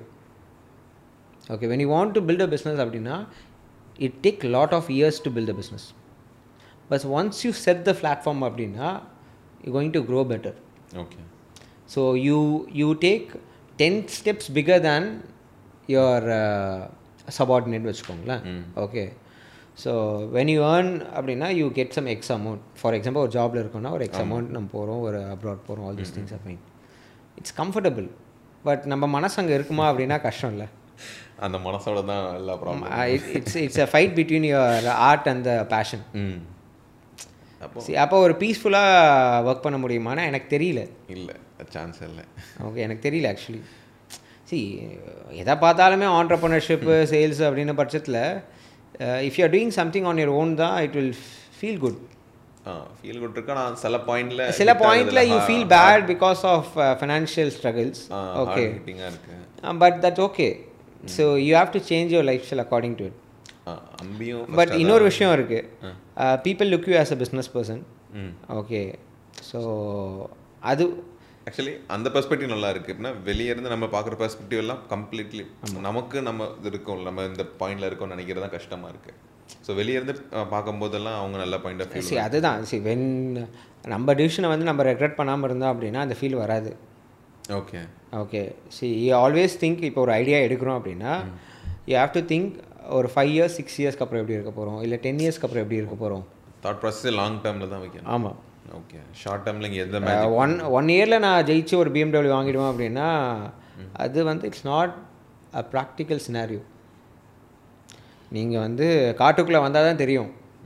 okay when you want to build a business அப்படின்னா it take lot of years to build a business but once you set the platform அப்படின்னா you going to grow better okay so you you take ten steps bigger than your subordinate வச்சுக்கோங்களேன் okay so when you earn அப்படின்னா you get some x amount for example ஒரு ஜாபில் இருக்கோம்னா ஒரு X amount நம்ம போகிறோம் ஒரு அப்ராட் போகிறோம் all this things fine it's comfortable but நம்ம மனசு அங்கே இருக்குமா அப்படின்னா கஷ்டம் இல்லை அந்த மனசோட தான் எல்லா problem it's it's a fight between your art and the passion ம் அப்போ அப்போ ஒரு பீஸ்ஃபுல்லாக ஒர்க் பண்ண முடியுமானா எனக்கு தெரியல இல்லை சான்ஸ் இல்லை ஓகே எனக்கு தெரியல ஆக்சுவலி சி எதை பார்த்தாலுமே ஆண்டர்பனர்ஷிப்பு சேல்ஸ் அப்படின்ன பட்சத்தில் if you are doing something on your own தான் it will feel good ah feel good இருக்கு ஆனால் சில பாயிண்ட்ல சில பாயிண்ட்ல you feel bad because of financial struggles okay ஹிட்டிங்காக இருக்கு but that okay so you have to change your lifestyle according to it ah, அம்பியும் பட் இன்னொரு விஷயம் இருக்குது people look you as a business person okay so அது actually அந்த perspective நல்லா இருக்கு எப்படின்னா வெளியே இருந்து நம்ம பார்க்குற பெர்ஸ்பெக்டிவ் எல்லாம் கம்ப்ளீட்லி நமக்கு நம்ம இது இருக்கோம் நம்ம இந்த பாயிண்ட்ல இருக்கோம்னு நினைக்கிறது தான் கஷ்டமா இருக்கு ஸோ வெளியே இருந்து அஹ், பார்க்கும்போதெல்லாம் அவங்க நல்ல பாயிண்ட் ஆஃப் சி வியூ அதுதான் சி வென் நம்ம டிசிஷனை வந்து நம்ம ரெக்ரெட் பண்ணாமல் இருந்தோம் அப்படின்னா அந்த ஃபீல் வராது okay okay see you always think இப்போ ஒரு ஐடியா எடுக்கிறோம் அப்படின்னா யூ ஹாவ் டு திங்க் ஒரு ஃபைவ் இயர்ஸ் சிக்ஸ் இயர்ஸ்க்கு அப்புறம் எப்படி இருக்க போகிறோம் இல்லை டென் இயர்ஸ்க்கு அப்புறம் எப்படி இருக்க போகிறோம் தாட் ப்ராசஸ் லாங் டேர்மில் தான் வைக்கணும் ஆமாம் ஓகே ஷார்ட் டேர்மில் இங்கே எந்த மேஜிக் ஒன் ஒன் இயரில் நான் ஜெயிச்சு ஒரு பிஎம்டபிள்யூ வாங்கிடுவேன் அப்படின்னா அது வந்து it's not a practical scenario நீங்கள் வந்து காட்டுக்குள்ளே வந்தால் தான் தெரியும்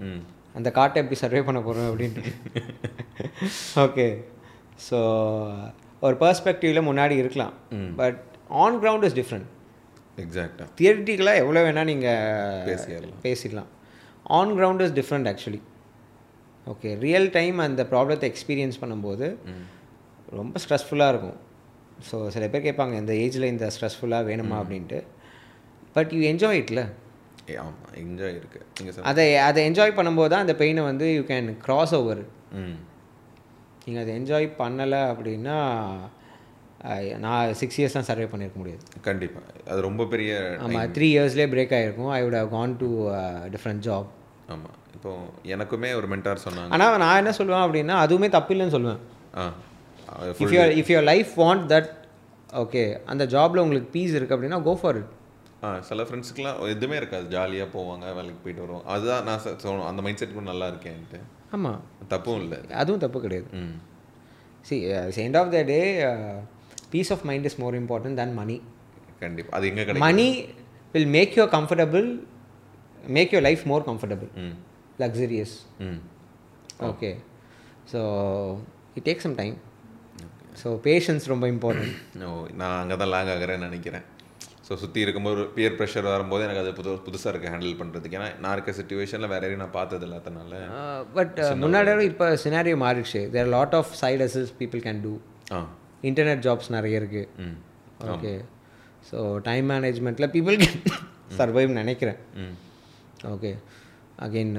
ம் அந்த காட்டை எப்படி சர்வே பண்ண போகிறோம் அப்படின்ட்டு ஓகே ஸோ ஒரு பர்ஸ்பெக்டிவில் முன்னாடி இருக்கலாம் but on ground is different எக்ஸாக்டாக தியரிட்டிக்கலாக எவ்வளோ வேணால் நீங்கள் பேசிடலாம். பேசிடலாம் on ground is different actually okay real time அந்த ப்ராப்ளத்தை எக்ஸ்பீரியன்ஸ் பண்ணும்போது ரொம்ப ஸ்ட்ரெஸ்ஃபுல்லாக இருக்கும் ஸோ சில பேர் கேட்பாங்க இந்த ஏஜில் இந்த ஸ்ட்ரெஸ்ஃபுல்லாக வேணுமா அப்படின்ட்டு பட் யூ என்ஜாய் இட்ல ஆமாம் என்ஜாய் இருக்குது நீங்கள் சார் அதை அதை என்ஜாய் பண்ணும்போது தான் அந்த பெயினை வந்து யூ கேன் கிராஸ் ஓவர் ம் நீங்கள் அதை என்ஜாய் பண்ணலை அப்படின்னா அஹ், நான் சிக்ஸ் இயர்ஸ் தான் சர்வே பண்ணியிருக்க முடியாது கண்டிப்பாக அது ரொம்ப பெரிய ஆமாம் த்ரீ இயர்ஸ்லேயே பிரேக் ஆகிருக்கும் I would have gone to different job ஆமாம் இப்போ எனக்குமே ஒரு மென்டார் சொன்னாங்க ஆனால் நான் என்ன சொல்லுவேன் அப்படின்னா அதுவுமே தப்பு இல்லைன்னு சொல்லுவேன் ஆ if you if your life want that okay அந்த ஜாபில் உங்களுக்கு பீஸ் இருக்குது அப்படின்னா கோ ஃபார் இட் ஆ சில ஃப்ரெண்ட்ஸுக்குலாம் எதுவுமே இருக்காது ஜாலியாக போவாங்க வேலைக்கு போயிட்டு வருவோம் அதுதான் நான் சொ- சொன்னோம் அந்த மைண்ட் செட் கூட நல்லா இருக்கேன்ட்டு ஆமாம் தப்பும் இல்லை அதுவும் தப்பு கிடையாது ம் see end of the day peace of mind is more important than money கண்டிப்பாக அது எங்கே கிடைக்கும் money will make you comfortable make your life more comfortable hmm luxurious hmm okay so it take some time so patience ரொம்ப important ஓ நான் அங்கே தான் lang ஆகிறேன்னு நினைக்கிறேன் ஸோ சுற்றி இருக்கும்போது பியர் ப்ரெஷர் வரும்போது எனக்கு அது புது புதுசாக இருக்குது ஹேண்டில் பண்ணுறதுக்கு ஏன்னா நான் இருக்க சுச்சுவேஷனில் வேற யாரையும் நான் பார்த்தது இல்லாதனால பட் முன்னாடி இப்போ சினாரியோ மாறிடுச்சு தேர் லாட் ஆஃப் சைட் அசஸ் people can do uh internet jobs நிறைய இருக்குது ம் ஓகே ஸோ டைம் மேனேஜ்மெண்ட்டில் பீப்புள் கேன் சர்வைவ் நினைக்கிறேன் ம் okay again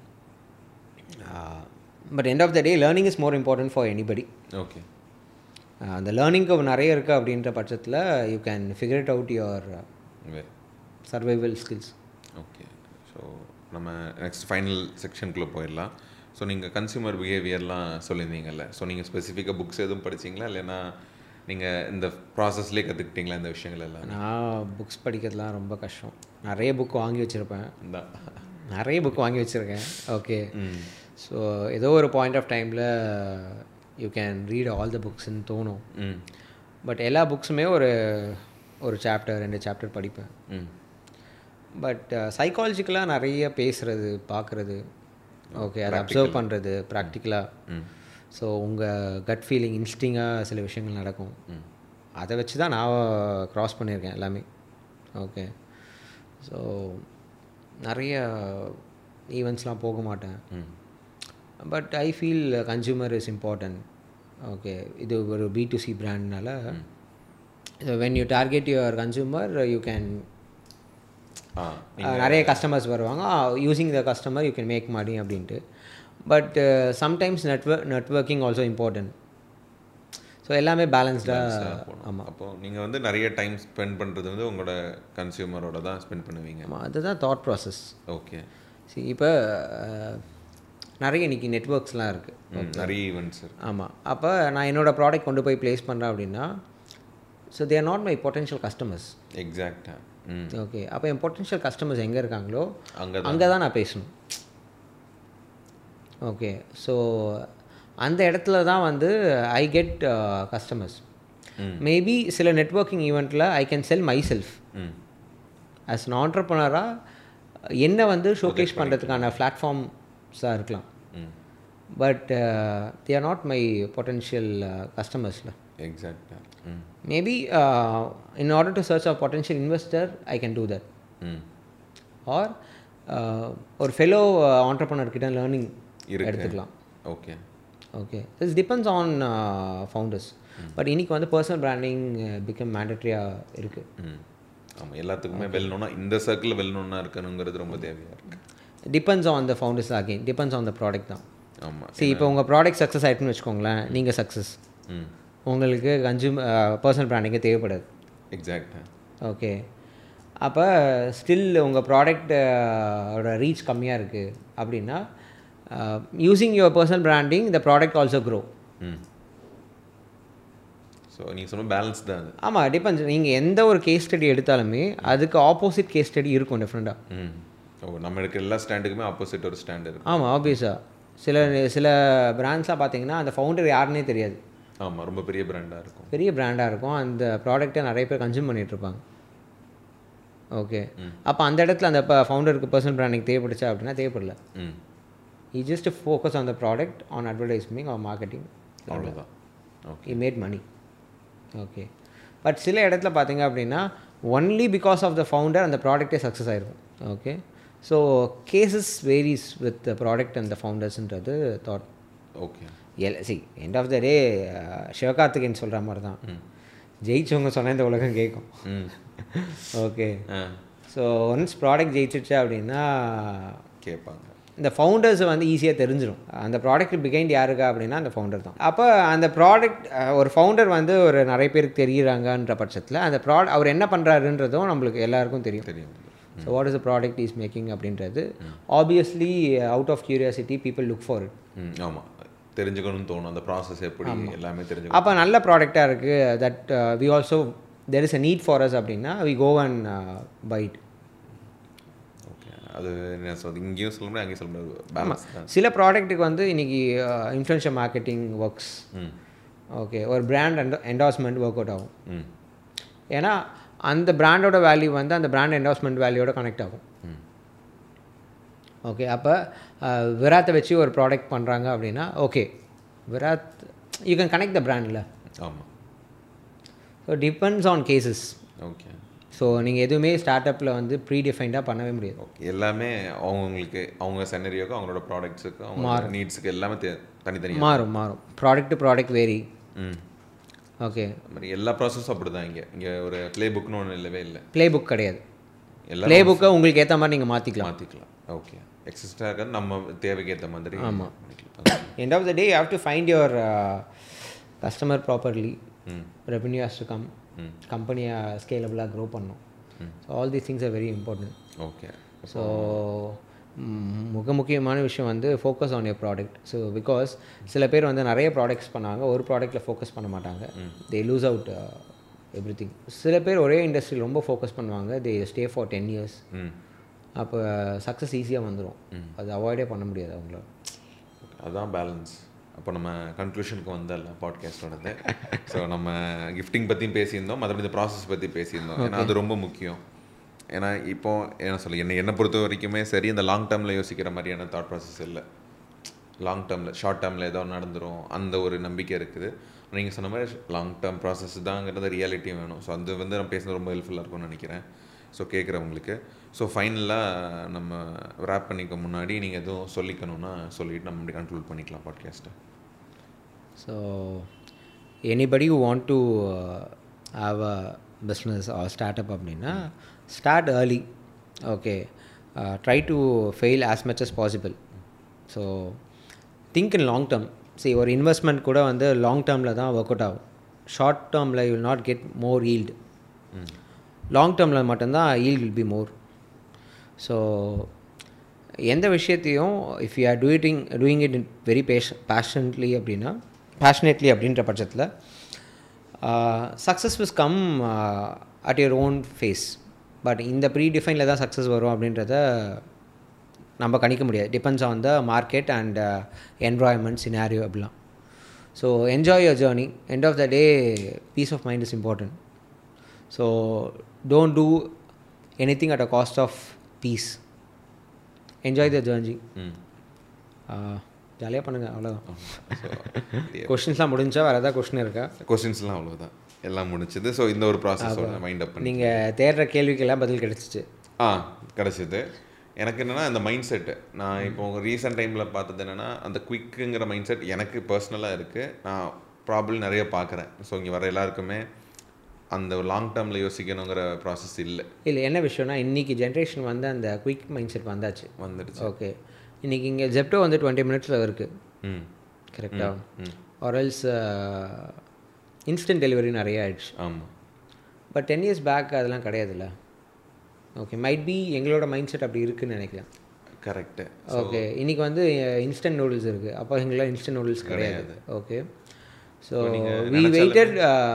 but end of the day learning is more important for anybody okay அந்த லேர்னிங்க்கு நிறைய இருக்குது அப்படின்ற பட்சத்தில் you can figure it out your way survival skills okay so நம்ம நெக்ஸ்ட் ஃபைனல் செக்ஷனுக்குள்ளே போயிடலாம் ஸோ நீங்கள் கன்சியூமர் பிஹேவியர்லாம் சொல்லியிருந்தீங்கல்ல ஸோ நீங்கள் ஸ்பெசிஃபிக்காக புக்ஸ் எதுவும் படிச்சீங்களா இல்லைன்னா நீங்கள் இந்த ப்ராசஸ்லேயே கற்றுக்கிட்டீங்களா இந்த விஷயங்கள் எல்லாம் நான் புக்ஸ் படிக்கிறதுலாம் ரொம்ப கஷ்டம் நிறைய புக் வாங்கி வச்சுருப்பேன் இந்த நிறைய புக் வாங்கி வச்சுருக்கேன் ஓகே ஸோ ஏதோ ஒரு பாயிண்ட் ஆஃப் டைமில் you can read all the புக்ஸ்ன்னு தோணும் ம் பட் எல்லா புக்ஸுமே ஒரு ஒரு சாப்டர் ரெண்டு சாப்டர் படிப்பேன் ம் பட் சைக்காலஜிக்கலாக நிறைய பேசுகிறது பார்க்குறது ஓகே அதை அப்சர்வ் பண்ணுறது ப்ராக்டிக்கலாக ம் ஸோ உங்கள் கட் ஃபீலிங் இன்ஸ்டிங்காக சில விஷயங்கள் நடக்கும் அதை வச்சு தான் நான் க்ராஸ் பண்ணியிருக்கேன் எல்லாமே ஓகே ஸோ நிறைய ஈவெண்ட்ஸ்லாம் போக மாட்டேன் ம் but I feel consumer is important okay இது ஒரு பி டு சி பிராண்ட்னால when you target your consumer you can uh நிறைய கஸ்டமர்ஸ் வருவாங்க using the customer you can make money அப்படின்ட்டு but sometimes network networking also important so எல்லாமே பேலன்ஸ்டாக ஆமாம் அப்போ நீங்கள் வந்து நிறைய டைம் ஸ்பெண்ட் பண்ணுறது வந்து உங்களோட கன்சியூமரோட தான் ஸ்பெண்ட் பண்ணுவீங்க ஆமாம் அதுதான் தாட் ப்ராசஸ் ஓகே சி இப்போ நிறைய இன்னைக்கு நெட்ஒர்க்ஸ்லாம் இருக்குது நிறைய ஈவெண்ட்ஸ் இருக்கு ஆமாம் அப்போ நான் என்னோடய ப்ராடக்ட் கொண்டு போய் ப்ளேஸ் பண்ணுறேன் அப்படின்னா so they're not my potential customers எக்ஸாக்டாக ம் ஓகே அப்போ என் பொட்டென்ஷியல் கஸ்டமர்ஸ் எங்கே இருக்காங்களோ அங்கே அங்கே தான் நான் பேசணும் ஓகே ஸோ அந்த இடத்துல தான் வந்து ஐ கெட் கஸ்டமர்ஸ் மேபி சில நெட்ஒர்க்கிங் ஈவெண்ட்டில் I can sell myself hmm as an ஆண்டர்பனராக என்ன வந்து ஷோகேஸ் பண்ணுறதுக்கான பிளாட்ஃபார்ம்ஸாக இருக்கலாம் ம் but they are not my potential கஸ்டமர்ஸில் எக்ஸாக்டாக ம் maybe in order to search a potential investor I can do that hmm or ஒரு ஃபெலோ ஆண்டர்பனர் கிட்ட லேர்னிங் இருக்கு. எடுத்துக்கலாம் okay okay it's depends on founders but இன்னைக்கு வந்து பர்சனல் பிராண்டிங் பிகம் மேண்டட்ரியாக இருக்குது ம் ஆமாம் எல்லாத்துக்குமே வெல்லணும்னா இந்த சர்க்கிளில் வெல்லணும்னா இருக்கணுங்கிறது ரொம்ப தேவையாக இருக்குது depends on the founders again depends on the product தான் ஆமாம் சரி இப்போ உங்கள் ப்ராடக்ட் சக்ஸஸ் ஆகிட்டுன்னு வச்சுக்கோங்களேன் நீங்கள் சக்ஸஸ் ம் உங்களுக்கு கன்சூம் பர்சனல் பிராண்டிங்கே தேவைப்படாது எக்ஸாக்டாக ஓகே அப்போ ஸ்டில் உங்கள் ப்ராடக்டோட ரீச் கம்மியாக இருக்குது அப்படின்னா using your personal branding the product also grow hmm so நீங்கள் சொன்ன பேலன்ஸ் தான் அது ஆமாம் டிபெண்ட்ஸ் நீங்கள் எந்த ஒரு கேஸ் ஸ்டடி எடுத்தாலுமே அதுக்கு ஆப்போசிட் கேஸ் ஸ்டடி இருக்கும் டிஃப்ரெண்ட்டாக ம் ஓ நம்ம எடுக்கிற எல்லா ஸ்டாண்டுக்குமே ஆப்போசிட் ஒரு ஸ்டாண்ட் இருக்கு ஆமாம் ஆப்வியஸாக சில சில பிராண்ட்ஸ்லாம் பார்த்தீங்கன்னா அந்த ஃபவுண்டர் யாருன்னே தெரியாது ஆமாம் ரொம்ப பெரிய பிராண்டாக இருக்கும் பெரிய பிராண்டாக இருக்கும் அந்த ப்ராடக்ட்டை நிறைய பேர் கன்சியூம் பண்ணிட்டு இருப்பாங்க ஓகே அப்போ அந்த இடத்துல அந்த ஃபவுண்டருக்கு பர்சனல் பிராண்டிங் தேவைப்படுச்சா அப்படின்னா தேவைப்படல ம் he just focus on the product on advertising or marketing அவ்வளோதான் okay he made money okay but சில இடத்துல பார்த்தீங்க அப்படின்னா only because of the founder அந்த ப்ராடக்டே சக்ஸஸ் ஆயிருக்கும் okay so cases varies with the product and the ஃபவுண்டர்ஸ்ன்றது thought okay L C end of the day Sivakarthikeyan சொல்கிற மாதிரி தான் ஜெயிச்சவங்க சொன்னால் இந்த உலகம் கேட்கும் ம் okay uh so once product ஜெயிச்சிருச்சு அப்படின்னா கேட்பாங்க இந்த ஃபவுண்டர்ஸை வந்து ஈஸியாக தெரிஞ்சிடும் அந்த ப்ராடக்ட் பிகைண்ட் யாருக்கா அப்படின்னா அந்த ஃபவுண்டர் தான் அப்போ அந்த ப்ராடக்ட் ஒரு ஃபவுண்டர் வந்து ஒரு நிறைய பேருக்கு தெரியுறாங்கன்ற பட்சத்தில் அந்த ப்ராட் அவர் என்ன பண்ணுறாருன்றதும் நம்மளுக்கு எல்லாருக்கும் தெரியும் தெரியும் so what is the product is making அப்படின்றது obviously out of curiosity people look for it ம் ஆமாம் தெரிஞ்சுக்கணும்னு தோணும் அந்த ப்ராசஸ் எப்படி எல்லாமே தெரிஞ்சுக்கணும் அப்போ நல்ல ப்ராடக்டாக இருக்குது that we also there is a need for us அப்படின்னா we go and buy it okay அது என்ன சொல்றது இங்கேயும் சொல்ல முடியாது அங்கேயும் சொல்ல முடியாது பேலன்ஸ் தான் சில ப்ராடக்ட்டுக்கு வந்து இன்னைக்கு influential marketing works hmm okay ஒரு பிராண்ட் என்டோ என்டாஸ்மெண்ட் ஒர்க் அவுட் ஆகும் ம் ஏன்னா அந்த பிராண்டோட வேல்யூ வந்து அந்த பிராண்ட் என்டாஸ்மெண்ட் வேல்யூவோட கனெக்ட் ஆகும் ம் ஓகே அப்போ விராத்தை வச்சு ஒரு ப்ராடக்ட் பண்ணுறாங்க அப்படின்னா okay Virat you can connect the பிராண்டில் ஆமாம் so depends on cases okay so நீங்கள் எதுவுமே ஸ்டார்ட் அப்பில் வந்து ப்ரீ டிஃபைன்டாக பண்ணவே முடியாது ஓகே எல்லாமே அவங்களுக்கு அவங்க செனரியோக்கு அவங்களோட ப்ராடக்ட்ஸுக்கு அவங்க நீட்ஸுக்கு எல்லாமே தே- தனித்தனியா மாறும் மாறும் product to product vary hmm okay அது மாதிரி எல்லா ப்ராசஸும் அப்படி தான் இங்கே இங்கே ஒரு ப்ளே புக்னு ஒன்று இல்லவே இல்லை ப்ளே புக் கிடையாது எல்லாம் ப்ளே புக்கை உங்களுக்கு ஏற்ற மாதிரி நீங்கள் மாற்றிக்கலாம் மாற்றிக்கலாம் ஓகே எக்ஸிஸ்டாக இருக்கிறது நம்ம தேவைக்கு ஏற்ற மாதிரி ஆமாம். பண்ணிக்கலாம். end of the day you have to find your uh, customer properly ம் revenue has to come ம். கம்பெனியை ஸ்கேலபிளாக க்ரோ பண்ணும் so all the things are very important okay so மிக முக்கியமான விஷயம் வந்து focus on your product so because சில பேர் வந்து நிறைய ப்ராடக்ட்ஸ் பண்ணாங்க ஒரு ப்ராடக்ட்டில் ஃபோக்கஸ் பண்ண மாட்டாங்க they lose out everything சில பேர் ஒரே இண்டஸ்ட்ரியில் ரொம்ப ஃபோக்கஸ் பண்ணுவாங்க they stay for ten years ம் அப்போ சக்ஸஸ் ஈஸியாக வந்துடும் அது அவாய்டே பண்ண முடியாது அவங்களால அதான் பேலன்ஸ் அப்போ நம்ம கன்க்ளூஷனுக்கு வந்தல பாட்காஸ்டோடது ஸோ நம்ம கிஃப்டிங் பற்றியும் பேசியிருந்தோம் மற்றபடி இந்த ப்ராசஸ் பற்றி பேசியிருந்தோம் ஏன்னா அது ரொம்ப முக்கியம் ஏன்னா இப்போ என்ன சொல்ல என்னை என்னை பொறுத்த வரைக்குமே சரி இந்த லாங் டேர்மில் யோசிக்கிற மாதிரியான தாட் ப்ராசஸ் இல்லை லாங் டேர்மில் ஷார்ட் டேர்மில் ஏதோ நடந்துரும் அந்த ஒரு நம்பிக்கை இருக்குது நீங்கள் சொன்ன மாதிரி லாங் டேர்ம் ப்ராசஸ் தாங்கிறது ரியாலிட்டியும் வேணும் ஸோ அது வந்து நம்ம பேசுறது ரொம்ப ஹெல்ப்ஃபுல்லாக இருக்கும்னு நினைக்கிறேன் ஸோ கேட்குறவங்களுக்கு ஸோ ஃபைனலாக நம்ம ரேப் பண்ணிக்க முன்னாடி நீங்கள் எதுவும் சொல்லிக்கணும்னா சொல்லிட்டு நம்ம இப்படி கன்க்ளூட் பண்ணிக்கலாம் பாட்காஸ்ட்டை So, anybody who want to uh, have a business or startup அப்படின்னா start early okay uh, try to fail as much as possible so think in long term see ஒரு இன்வெஸ்ட்மெண்ட் கூட வந்து லாங் டேர்மில் தான் work out ஆகும் short டேர்மில் you not get more yield long டேர்மில் மட்டும்தான் yield will be more so எந்த விஷயத்தையும் இஃப் யூ ஆர் டூயிட்டிங் டூயிங் இட் வெரி பேஷ பேஷன்ட்லி அப்படின்னா பேஷனேட்லி அப்படின்ற பட்சத்தில் success will come at your own pace but இந்த ப்ரீ டிஃபைனில் தான் சக்ஸஸ் வரும் அப்படின்றத நம்ம கணிக்க முடியாது depends on the market and environment scenario அப்படிலாம் so enjoy your journey end of the day peace of mind is important so don't do anything at a cost of peace enjoy the journey ம் ஜாலியாக பண்ணுங்கள் அவ்வளோதான் so கொஷின்ஸ்லாம் முடிஞ்சா வேறு ஏதாவது question இருக்கா கொஸ்டின்ஸ்லாம் அவ்வளோதான் எல்லாம் முடிச்சது ஸோ இந்த ஒரு ப்ராசஸோட மைண்ட் அப் பண்ணி நீங்கள் தேடுற கேள்விக்கெல்லாம் பதில் கிடச்சிச்சு ஆ கிடச்சிது எனக்கு என்னென்னா அந்த மைண்ட் செட்டு நான் இப்போ ரீசெண்ட் டைமில் பார்த்தது என்னென்னா அந்த குயிக்குங்கிற மைண்ட் செட் எனக்கு பர்சனலாக இருக்குது நான் ப்ராப்ளம் நிறைய பார்க்குறேன் ஸோ இங்கே வர எல்லாருக்குமே அந்த லாங் டேர்மில் யோசிக்கணுங்கிற ப்ராசஸ் இல்லை இல்லை என்ன விஷயம்னா இன்றைக்கி ஜென்ரேஷன் வந்து அந்த குயிக் மைண்ட் செட் வந்தாச்சு வந்துடுச்சு ஓகே இன்றைக்கி இங்கே ஜெப்டோ வந்து டுவெண்ட்டி மினிட்ஸில் இருக்குது ம் கரெக்டாக ஆர்எல்ஸ் இன்ஸ்டன்ட் டெலிவரி நிறைய ஆயிடுச்சு ஆமாம் பட் டென் இயர்ஸ் பேக் அதெல்லாம் கிடையாதுல்ல ஓகே மைட் பி எங்களோட மைண்ட் செட் அப்படி இருக்குன்னு நினைக்கிறேன் கரெக்டு ஓகே இன்னைக்கு வந்து இன்ஸ்டன்ட் நூடுல்ஸ் இருக்குது அப்போ எங்களாம் இன்ஸ்டன்ட் நூடுல்ஸ் கிடையாது ஓகே ஸோ வி வெயிட்டட்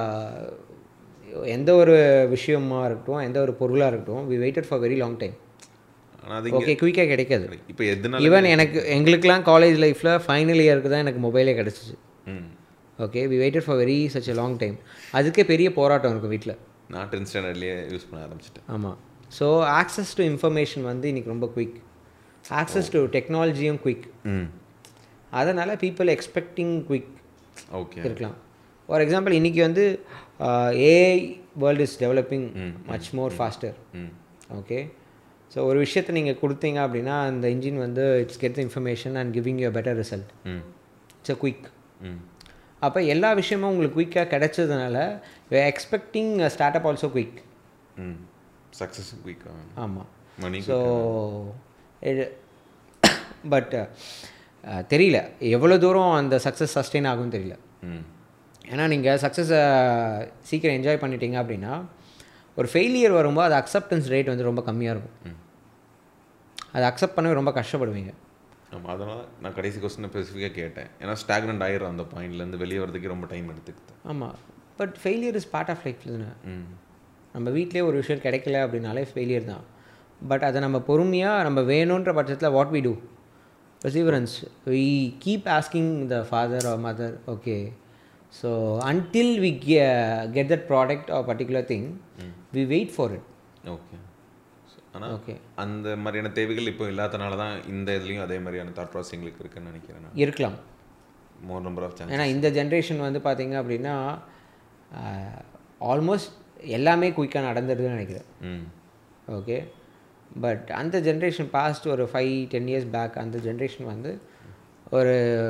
எந்த ஒரு விஷயமா இருக்கட்டும் எந்த ஒரு பொருளாக இருக்கட்டும் we waited for very long time ஆனால் அது ஓகே குயிக்காக கிடைக்காது இப்போ எதுனால ஈவன் எனக்கு எங்களுக்கெலாம் காலேஜ் லைஃப்பில் ஃபைனல் இயருக்கு தான் எனக்கு மொபைலே கிடச்சிச்சு ம் okay we waited for very such a long time அதுக்கே பெரிய போராட்டம் இருக்கும் வீட்டில் நான் டென்த் ஸ்டாண்டர்ட்லேயே யூஸ் பண்ண ஆரம்பிச்சிட்டேன் ஆமாம் ஸோ ஆக்சஸ் டு இன்ஃபர்மேஷன் வந்து இன்றைக்கி ரொம்ப குயிக் ஆக்சஸ் டு டெக்னாலஜியும் குயிக் ம் அதனால் பீப்புள் எக்ஸ்பெக்டிங் குயிக் ஓகே இருக்கலாம் ஃபார் எக்ஸாம்பிள் இன்றைக்கி வந்து AI world is developing much more faster hmm okay so ஒரு விஷயத்தை நீங்கள் கொடுத்தீங்க அப்படின்னா அந்த இன்ஜின் வந்து it's get information and giving you better result hmm it's a quick ம் அப்போ எல்லா விஷயமும் உங்களுக்கு குயிக்காக கிடைச்சதுனால you expecting start up also quick hmm success குயிக்காக ஆமாம் மணி ஸோ இது பட் தெரியல எவ்வளோ தூரம் அந்த சக்ஸஸ் சஸ்டெயின் ஆகும்னு தெரியல ம் ஏன்னா நீங்கள் சக்ஸஸை சீக்கிரம் என்ஜாய் பண்ணிட்டீங்க அப்படின்னா ஒரு ஃபெயிலியர் வரும்போது அது அக்செப்டன்ஸ் ரேட் வந்து ரொம்ப கம்மியாக இருக்கும் அதை அக்செப்ட் பண்ணவே ரொம்ப கஷ்டப்படுவீங்க ஆமாம் அதனால் நான் கடைசி கொஸ்டினை ஸ்பெசிஃபிக்காக கேட்டேன் ஏன்னா ஸ்டாக்னண்ட் ஆயிரும் அந்த பாயிண்ட்லேருந்து வெளியே வரதுக்கு ரொம்ப டைம் எடுத்துக்குது ஆமாம் but failure is part of life தானே ம் நம்ம வீட்டிலே ஒரு விஷயம் கிடைக்கல அப்படின்னாலே ஃபெயிலியர் தான் பட் அதை நம்ம பொறுமையாக நம்ம வேணுன்ற பட்சத்தில் what we do perseverance we keep asking the father or mother okay so until we ge- get that product or particular thing we wait for it okay ஆனால் okay அந்த மாதிரியான தேவைகள் இப்போ இல்லாதனால தான் இந்த இதுலேயும் அதே மாதிரியான தாட் ப்ராசஸிங்களுக்கு இருக்குன்னு நினைக்கிறேன் நான் இருக்கலாம் மோர் நம்பர் ஆஃப் சான்ஸ் ஏன்னா இந்த ஜென்ரேஷன் வந்து பார்த்தீங்க அப்படின்னா ஆல்மோஸ்ட் எல்லாமே குயிக்காக நடந்துருதுன்னு நினைக்கிறேன் ம் ஓகே பட் அந்த ஜென்ரேஷன் பாஸ்ட் ஒரு ஃபைவ் டென் இயர்ஸ் பேக் அந்த ஜென்ரேஷன் வந்து ஒரு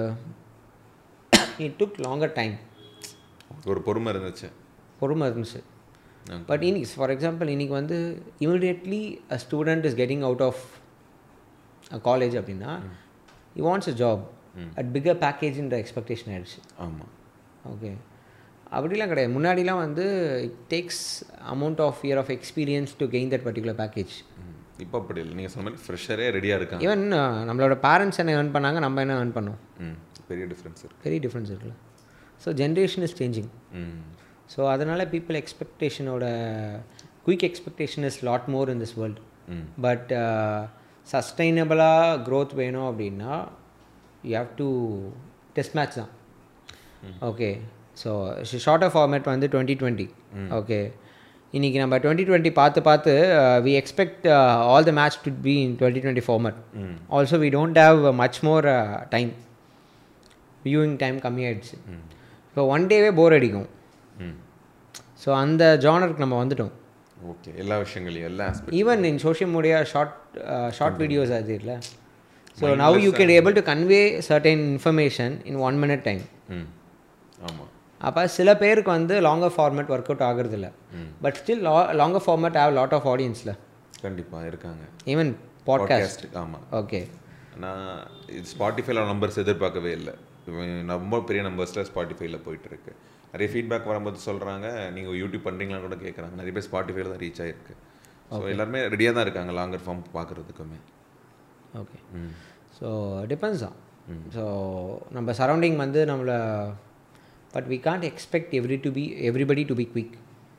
இட் டுக் லாங்கர் டைம் ஒரு பொறுமை இருந்துச்சு பொறுமை இருந்துச்சு Okay. பட் இன்னைக்கு ஃபார் எக்ஸாம்பிள் இன்னைக்கு வந்து immediately a student is getting out of college அப்படின்னா he wants a job at figure பேக்கேஜ்ன்ற எக்ஸ்பெக்டேஷன் ஆயிடுச்சு ஆமாம் ஓகே அப்படிலாம் கிடையாது முன்னாடிலாம் வந்து it takes amount of year of experience to gain that particular package இப்போ அப்படி இல்லை நீங்கள் சொன்ன மாதிரி ஃப்ரெஷரே ரெடியாக இருக்காங்க ஈவன் நம்மளோட பேரண்ட்ஸ் என்ன ஏர்ன் பண்ணாங்க நம்ம என்ன ஏர்ன் பண்ணோம் ம் பெரிய டிஃப்ரென்ஸ் இருக்கு பெரிய டிஃப்ரென்ஸ் இருக்குல்ல so generation is changing hmm so அதனால் பீப்புள் எக்ஸ்பெக்டேஷனோட quick expectation is lot more in this world hmm but சஸ்டைனபிளாக க்ரோத் வேணும் அப்படின்னா you have to test match தான் ஓகே ஸோ ஷார்ட்டர் ஃபார்மேட் வந்து டுவெண்ட்டி டுவெண்ட்டி ஓகே இன்றைக்கி நம்ம டுவெண்ட்டி டுவெண்ட்டி பார்த்து பார்த்து we expect all the match to be in twenty twenty format also we don't have much more time viewing time கம்மியாயிடுச்சு இப்போ one டேவே போர் அடிக்கும் ம் ஸோ அந்த ஜானருக்கு நம்ம வந்துட்டோம் ஓகே எல்லா விஷயங்களையும் எல்லா aspect even in social media short short videos அது இல்லை so now you can able to convey certain information in one minute time ம் ஆமாம் அப்போ சில பேருக்கு வந்து லாங்கர் ஃபார்மேட் ஒர்க் அவுட் ஆகுறது இல்லை but still longer format have lot of ஆடியன்ஸில் கண்டிப்பாக இருக்காங்க ஈவன் பாட்காஸ்ட் பாட்காஸ்ட் ஆமாம் ஓகே நான் இது ஸ்பாட்டிஃபைல நம்பர்ஸ் எதிர்பார்க்கவே இல்லை ரொம்ப பெரிய நம்பர்ஸில் ஸ்பாட்டிஃபைல போயிட்டு இருக்கு நிறைய ஃபீட்பேக் வரும்போது சொல்கிறாங்க நீங்கள் யூடியூப் பண்ணுறீங்களான்னு கூட கேட்குறாங்க நிறைய பேர் ஸ்பாட்டிஃபைல தான் ரீச் ஆயிருக்கு ஸோ எல்லாருமே ரெடியாக தான் இருக்காங்க லாங்கர் ஃபார்ம் பார்க்குறதுக்குமே ஓகே ஸோ டிபெண்ட்ஸ் தான் ஸோ நம்ம சரௌண்டிங் வந்து நம்மளை but we can't expect every to be everybody to be quick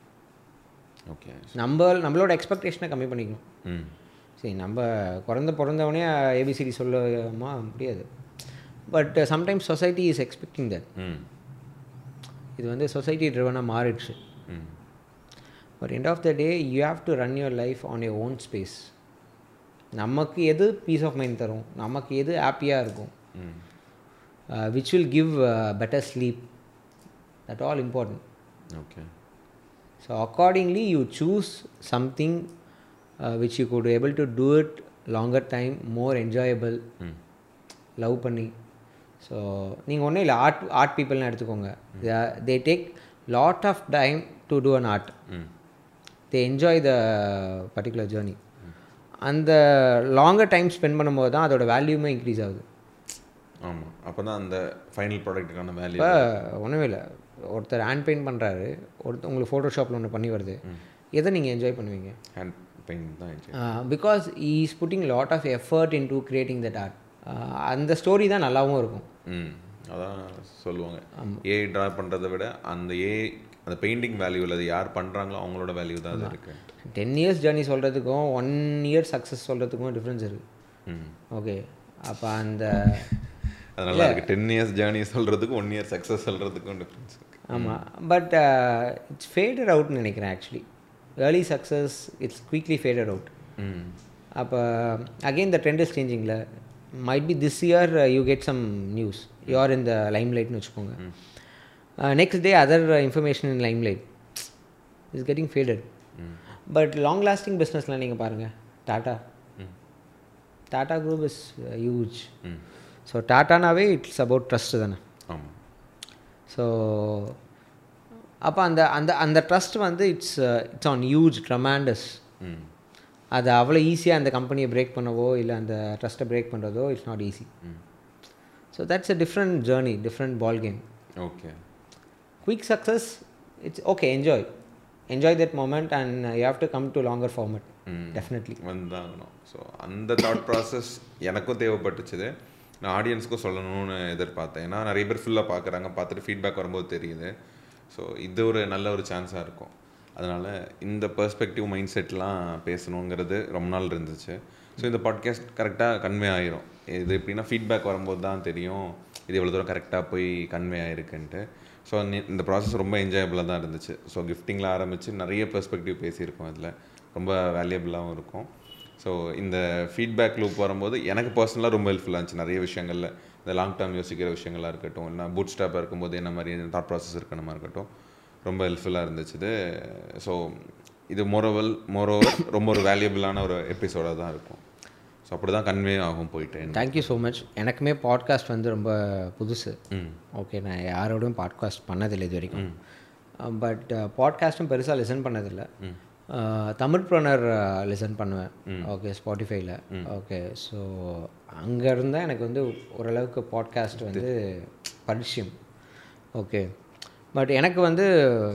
okay நம்ம நம்மளோட எக்ஸ்பெக்டேஷனை கம்மி பண்ணிக்கணும் ம் சரி நம்ம பிறந்த பிறந்தவனே ஏபிசிடி சொல்லமா முடியாது but sometimes society is expecting that ம் இது வந்து சொசைட்டி ட்ரிவனாக மாறிடுச்சு ம் but end of the day you have to run your life on your own space நமக்கு எது பீஸ் ஆஃப் மைண்ட் தரும் நமக்கு எது ஹாப்பியாக இருக்கும் ம் which will give better sleep that all important okay so accordingly you choose something which you good able to do it longer time more enjoyable hmm love பண்ணி so நீங்கள் ஒன்றும் இல்லை ஆர்ட் ஆர்ட் பீப்புள்னு எடுத்துக்கோங்க they take lot of time to do an art hmm they enjoy the particular journey அந்த longer time spend பண்ணும்போது தான் அதோட வேல்யூமே இன்க்ரீஸ் ஆகுது ஆமாம் அப்போ தான் அந்த ஃபைனல் ப்ராடக்ட்டுக்கான வேல்யூ இப்போ ஒன்றுமே இல்லை ஒருத்தர் ஹேண்ட் பெயிண்ட் பண்ணுறாரு ஒருத்தர் உங்களுக்கு ஃபோட்டோஷாப்பில் ஒன்று பண்ணி வருது எதை நீங்கள் என்ஜாய் பண்ணுவீங்க ஹேண்ட் பெயிண்ட் தான் enjoy. Because is putting lot of effort in to creating that art அந்த ஸ்டோரி தான் நல்லாவும் இருக்கும் ம் அதான் சொல்லுவாங்க ஏ ட்ரா பண்ணுறதை விட அந்த ஏ அந்த பெயிண்டிங் வேல்யூ இல்லை அது யார் பண்ணுறாங்களோ அவங்களோட வேல்யூ தான் அது இருக்கு டென் இயர்ஸ் ஜேர்னி சொல்கிறதுக்கும் ஒன் இயர் சக்ஸஸ் சொல்கிறதுக்கும் டிஃப்ரென்ஸ் இருக்குது ம் ஓகே அப்போ அந்த அது நல்லா இருக்கு டென் இயர்ஸ் ஜேர்னி சொல்கிறதுக்கும் ஒன் இயர் சக்ஸஸ் சொல்கிறதுக்கும் டிஃப்ரென்ஸ் இருக்கு ஆமாம் பட் இட்ஸ் ஃபேடட் அவுட்னு நினைக்கிறேன் actually early success it's quickly faded out ம் அப்போ அகெயின் த ட்ரெண்ட் இஸ் சேஞ்சிங்கில் might be this year you get some news you're in the lime லைட்னு வச்சுக்கோங்க next day other information in Lime limelight is getting faded but long lasting பிஸ்னஸில் நீங்கள் பாருங்கள் Tata Tata group is huge so டாட்டானாவே it's about trust தானே ஆமாம் so அப்போ அந்த அந்த அந்த ட்ரஸ்ட் வந்து it's it's on huge tremendous ம் அது அவ்வளோ ஈஸியாக அந்த கம்பெனியை பிரேக் பண்ணவோ இல்லை அந்த ட்ரஸ்ட்டை பிரேக் பண்ணுறதோ it's not easy so that's a different journey different ball game okay quick success it's okay enjoy enjoy that moment and you have to come to longer format definitely வந்தாகணும் so அந்த thought process எனக்கும் தேவைப்பட்டுச்சுது நான் ஆடியன்ஸ்க்கும் சொல்லணும்னு எதிர்பார்த்தேன் ஏன்னா நிறைய பேர் ஃபுல்லாக பார்க்குறாங்க பார்த்துட்டு ஃபீட்பேக் வரும்போது தெரியுது ஸோ இது ஒரு நல்ல ஒரு சான்ஸாக இருக்கும் அதனால் இந்த பெர்ஸ்பெக்டிவ் மைண்ட் செட்லாம் பேசணுங்கிறது ரொம்ப நாள் இருந்துச்சு ஸோ இந்த பாட்காஸ்ட் கரெக்டாக கன்வே ஆயிரும் இது எப்படின்னா ஃபீட்பேக் வரும்போது தான் தெரியும் இது எவ்வளோ தூரம் கரெக்டாக போய் கன்வே ஆயிருக்குன்ட்டு ஸோ இந்த ப்ராசஸ் ரொம்ப என்ஜாயபுளாக தான் இருந்துச்சு ஸோ கிஃப்டிங்கில் ஆரம்பித்து நிறைய பெர்ஸ்பெக்டிவ் பேசியிருக்கோம் அதில் ரொம்ப வேல்யூபிளாகவும் இருக்கும் ஸோ இந்த ஃபீட்பேக் லூப் வரும்போது எனக்கு பர்சனலாக ரொம்ப ஹெல்ப்ஃபுல்லாக இருந்துச்சு நிறைய விஷயங்களில் இந்த லாங் டேர்ம் யோசிக்கிற விஷயங்களாக இருக்கட்டும் இல்லை பூட் ஸ்டாப்பாக இருக்கும்போது என்ன மாதிரி தாட் ப்ராசஸ் இருக்கணுமா இருக்கட்டும் ரொம்ப ஹெல்ப்ஃபுல்லாக இருந்துச்சு இது ஸோ இது மோரோவல் மோரோவர் ரொம்ப ஒரு வேல்யூபிளான ஒரு எபிசோடாக தான் இருக்கும் ஸோ அப்படி தான் கன்வே ஆகும் போயிட்டு தேங்க்யூ ஸோ மச் எனக்குமே பாட்காஸ்ட் வந்து ரொம்ப புதுசு ம் ஓகே நான் யாரோடையும் பாட்காஸ்ட் பண்ணதில்லை இது வரைக்கும் பட் பாட்காஸ்ட்டும் பெருசாக லிசன் பண்ணதில்லை தமிழ் ப்ரோனர் லிசன் பண்ணுவேன் ஓகே ஸ்பாட்டிஃபைல ஓகே ஸோ அங்கே இருந்தால் எனக்கு வந்து ஓரளவுக்கு பாட்காஸ்ட் வந்து பரிச்சயம் ஓகே பட் எனக்கு வந்து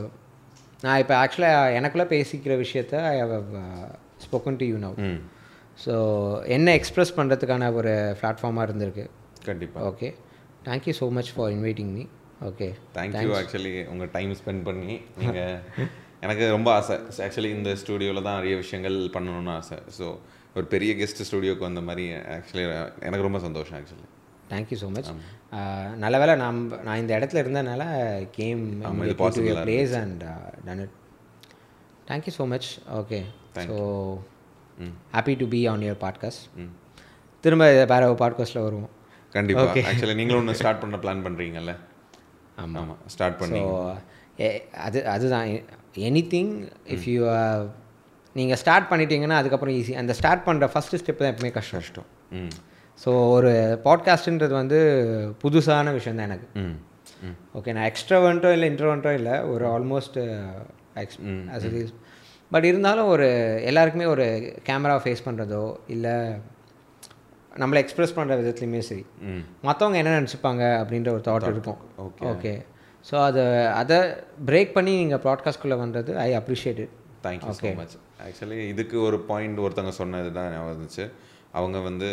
நான் இப்போ ஆக்சுவலாக எனக்குள்ளே பேசிக்கிற விஷயத்த I have spoken to you now hmm so என்ன எக்ஸ்ப்ரெஸ் பண்ணுறதுக்கான ஒரு பிளாட்ஃபார்மாக இருந்திருக்கு கண்டிப்பாக okay thank you so much for inviting me okay thank you actually உங்கள் டைம் ஸ்பெண்ட் பண்ணி நீங்கள் எனக்கு ரொம்ப ஆசை ஆக்சுவலி இந்த ஸ்டூடியோவில் தான் நிறைய விஷயங்கள் பண்ணணும்னு ஆசை ஸோ ஒரு பெரிய கெஸ்ட் ஸ்டூடியோக்கு வந்த மாதிரி ஆக்சுவலி எனக்கு ரொம்ப சந்தோஷம் ஆக்சுவலி தேங்க்யூ ஸோ மச் நல்ல வேலை நான் நான் இந்த இடத்துல இருந்தனால கேம் இது possible ஆ place and done it thank you so much okay so happy to be on your podcast hmm திரும்ப வேற ஒரு பாட்காஸ்ட்டில் வருவோம் கண்டிப்பாக ஆக்சுவலி நீங்களும் ஒன்று ஸ்டார்ட் பண்ண பிளான் பண்ணுறீங்கல்ல ஆமாம் ஆமாம் ஸ்டார்ட் பண்ணி ஸோ அது அதுதான் எனி திங் இஃப் யூ நீங்கள் ஸ்டார்ட் பண்ணிட்டீங்கன்னா அதுக்கப்புறம் ஈஸி அந்த ஸ்டார்ட் பண்ணுற ஃபஸ்ட்டு ஸ்டெப் தான் எப்பவுமே கஷ்டம் கஷ்டம் ம் ஸோ ஒரு பாட்காஸ்ட்டுன்றது வந்து புதுசான விஷயம் தான் எனக்கு ம் ம் ஓகே நான் எக்ஸ்ட்ராவெண்ட்டோ இல்லை இன்ட்ரோவெண்ட்டோ இல்லை ஒரு almost ex as it is but இருந்தாலும் ஒரு எல்லாருக்குமே ஒரு கேமரா ஃபேஸ் பண்ணுறதோ இல்லை நம்மளை எக்ஸ்ப்ரெஸ் பண்ணுற விதத்துலையுமே சரி ம் மற்றவங்க என்ன நினச்சிப்பாங்க அப்படின்ற ஒரு தாட் இருக்கும் okay. ஓகே ஸோ அதை அதை பிரேக் பண்ணி நீங்கள் ப்ராட்காஸ்ட்குள்ளே பண்ணுறது I appreciate it thank you so much actually இதுக்கு ஒரு பாயிண்ட் ஒருத்தவங்க சொன்னது தான் ஞாபகம் இருந்துச்சு அவங்க வந்து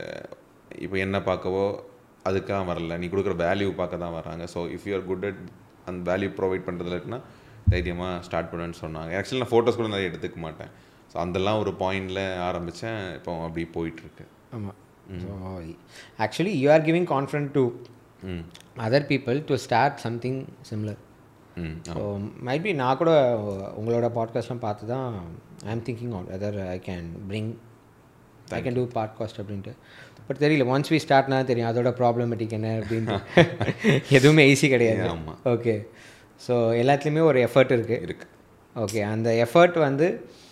இப்போ என்ன பார்க்கவோ அதுக்காக வரல நீ கொடுக்குற வேல்யூ பார்க்க தான் வராங்க so if you are good at அந்த வேல்யூ ப்ரொவைட் பண்ணுறதுல இருக்குன்னா தைரியமாக ஸ்டார்ட் பண்ணுன்னு சொன்னாங்க ஆக்சுவலி நான் ஃபோட்டோஸ் கூட நிறைய எடுத்துக்க மாட்டேன் ஸோ அதெல்லாம் ஒரு பாயிண்டில் ஆரம்பித்தேன் இப்போ அப்படி போயிட்டுருக்கு ஆமாம் so actually you are giving confident to hmm other people to start something similar hmm so maybe நான் கூட உங்களோட பாட்காஸ்ட்லாம் பார்த்து தான் I am thinking on whether I can bring I can do podcast அப்படின்ட்டு பட் தெரியல ஒன்ஸ் வி ஸ்டார்ட்னா தெரியும் அதோட ப்ராப்ளமேட்டிக் என்ன அப்படின்ட்டு எதுவுமே ஈஸி கிடையாது ஆமா. ஓகே ஸோ எல்லாத்துலேயுமே ஒரு எஃபர்ட் இருக்குது இருக்கு ஓகே அந்த எஃபர்ட் வந்து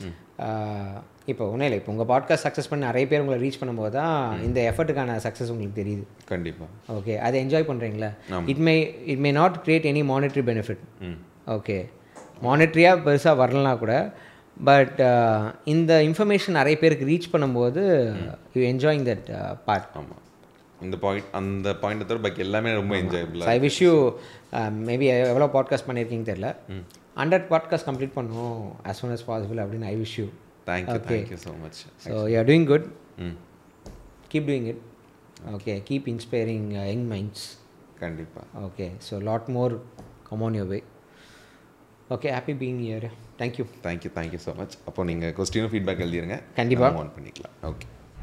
இப்போ ஒன்றும் இல்லை இப்போ உங்கள் பாட்காஸ்ட் சக்ஸஸ் பண்ணி நிறைய பேர் உங்களை ரீச் பண்ணும்போது தான் இந்த எஃபர்ட்டுக்கான சக்ஸஸ் உங்களுக்கு தெரியுது கண்டிப்பாக ஓகே அதை என்ஜாய் பண்ணுறீங்களா it may it may not create any monetary benefit hmm okay மானிட்டரியாக பெருசாக வரலனா கூட பட் இந்த இன்ஃபர்மேஷன் நிறைய பேருக்கு ரீச் பண்ணும்போது யூ என்ஜாயிங் தட் பார்ட் ஆமாம் இந்த பாயிண்ட் அந்த பாயிண்ட் தவிர பாக்கி எல்லாமே ரொம்ப என்ஜாயபிளாக ஐ விஷ் யூ மேபி எவ்வளோ பாட்காஸ்ட் பண்ணியிருக்கீங்க தெரில ஹண்ட்ரட் பாட்காஸ்ட் கம்ப்ளீட் பண்ணும் as soon as பாசிபிள் அப்படின்னு I wish you thank you thank you so much so you are doing good hmm keep doing it okay keep inspiring young minds கண்டிப்பாக okay so lot more come on your way okay happy being here thank you thank you thank you so much அப்போ நீங்கள் கொஸ்டினும் feedback எழுதிருங்க கண்டிப்பா. On பண்ணிக்கலாம் okay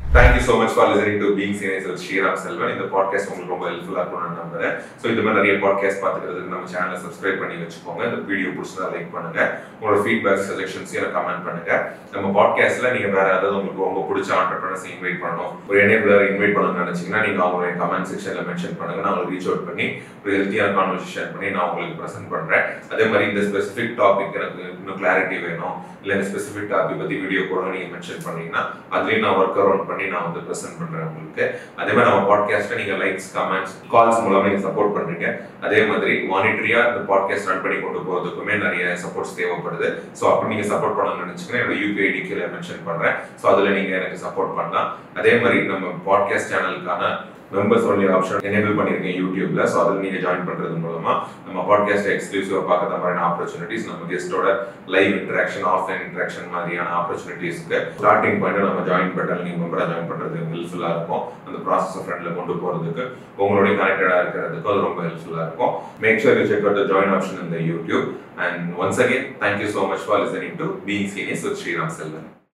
thank you so much for listening to being seniors with Sriram Selvan இந்த podcast உங்களுக்கு ரொம்ப ஹெல்ப்ஃபுல்லாக இருக்கும்னு நான் நம்புறேன் ஸோ இந்த மாதிரி நிறைய பாட்காஸ்ட் பார்த்துக்கிறதுக்கு நம்ம சேனலை சப்ஸ்கிரைப் பண்ணி வச்சுக்கோங்க இந்த வீடியோ பிடிச்சதா லைக் பண்ணுங்க உங்களோட ஃபீட்பேக் சஜஷன்ஸ் எனக்கு கமெண்ட் பண்ணுங்க நம்ம பாட்காஸ்ட்ல நீங்க வேற ஏதாவது உங்களுக்கு ரொம்ப பிடிச்ச ஆண்டர்பிரனர்ஸ் இன்வைட் பண்ணணும் ஒரு எனேபிளர் இன்வைட் பண்ணணும்னு நினைச்சீங்கன்னா நீங்க அவங்களுடைய கமெண்ட் செக்ஷன்ல மென்ஷன் பண்ணுங்க நான் உங்களுக்கு ரீச் அவுட் பண்ணி ஒரு ஹெல்த்தியான கான்வர்சேஷன் பண்ணி நான் உங்களுக்கு ப்ரெசென்ட் பண்றேன் அதே மாதிரி இந்த ஸ்பெசிஃபிக் டாபிக் எனக்கு இன்னும் கிளாரிட்டி வேணும் இல்லை இந்த ஸ்பெசிஃபிக் டாபிக் பத்தி வீடியோ கூட நீங்க மென்ஷன் பண்ணீங்கன்னா அதுலயும் நான் ஒர்க் அரௌண்ட் பண்ணி நான் வந்து ப்ரெசென்ட் பண்றேன் உங்களுக்கு அதே மாதிரி நம்ம பாட்காஸ்ட்டை நீங்க லைக்ஸ் கமெண்ட்ஸ் கால்ஸ் மூலமா நீங்க சப்போர்ட் பண்றீங்க அதே மாதிரி மானிட்டரியா இந்த பாட்காஸ்ட் ரன் பண்ணி கொண்டு போறதுக்குமே நிறைய சப்போர்ட்ஸ் தேவைப்படுது ஸோ அப்படி நீங்க சப்போர்ட் பண்ணணும்னு நினைச்சீங்கன்னா என்னோட யூபிஐடி கீழே மென்ஷன் பண்றேன் ஸோ அதுல நீங்க எனக்கு சப்போர்ட் பண்ணலாம் அதே மாதிரி நம்ம பாட்காஸ்ட் சேனலுக்கான மெம்பர்ஸ் ஒன்லி ஆப்ஷன் எனேபிள் பண்ணியிருக்கேன் யூடியூப்ல ஸோ அதில் நீங்கள் ஜாயின் பண்ணுறது மூலமா நம்ம பாட்காஸ்ட் எக்ஸ்க்ளூசிவாக பார்க்கற மாதிரியான ஆப்பர்ச்சுனிட்டிஸ் நம்ம கெஸ்டோட லைவ் இன்ட்ராக்ஷன் ஆஃப்லைன் இன்ட்ராக்ஷன் மாதிரியான ஆப்பர்ச்சுனிட்டிஸ்க்கு ஸ்டார்டிங் பாயிண்ட் நம்ம ஜாயின் பட்டன் நீங்கள் மெம்பராக ஜாயின் பண்ணுறது ஹெல்ப்ஃபுல்லாக இருக்கும் அந்த ப்ராசஸ் ஃப்ரெண்டில் கொண்டு போகிறதுக்கு உங்களோட கனெக்டடாக இருக்கிறதுக்கு அது ரொம்ப ஹெல்ப்ஃபுல்லாக இருக்கும் make sure you check out the join option இந்த YouTube and once again thank you so much for listening to being seniors with Sriram Selvan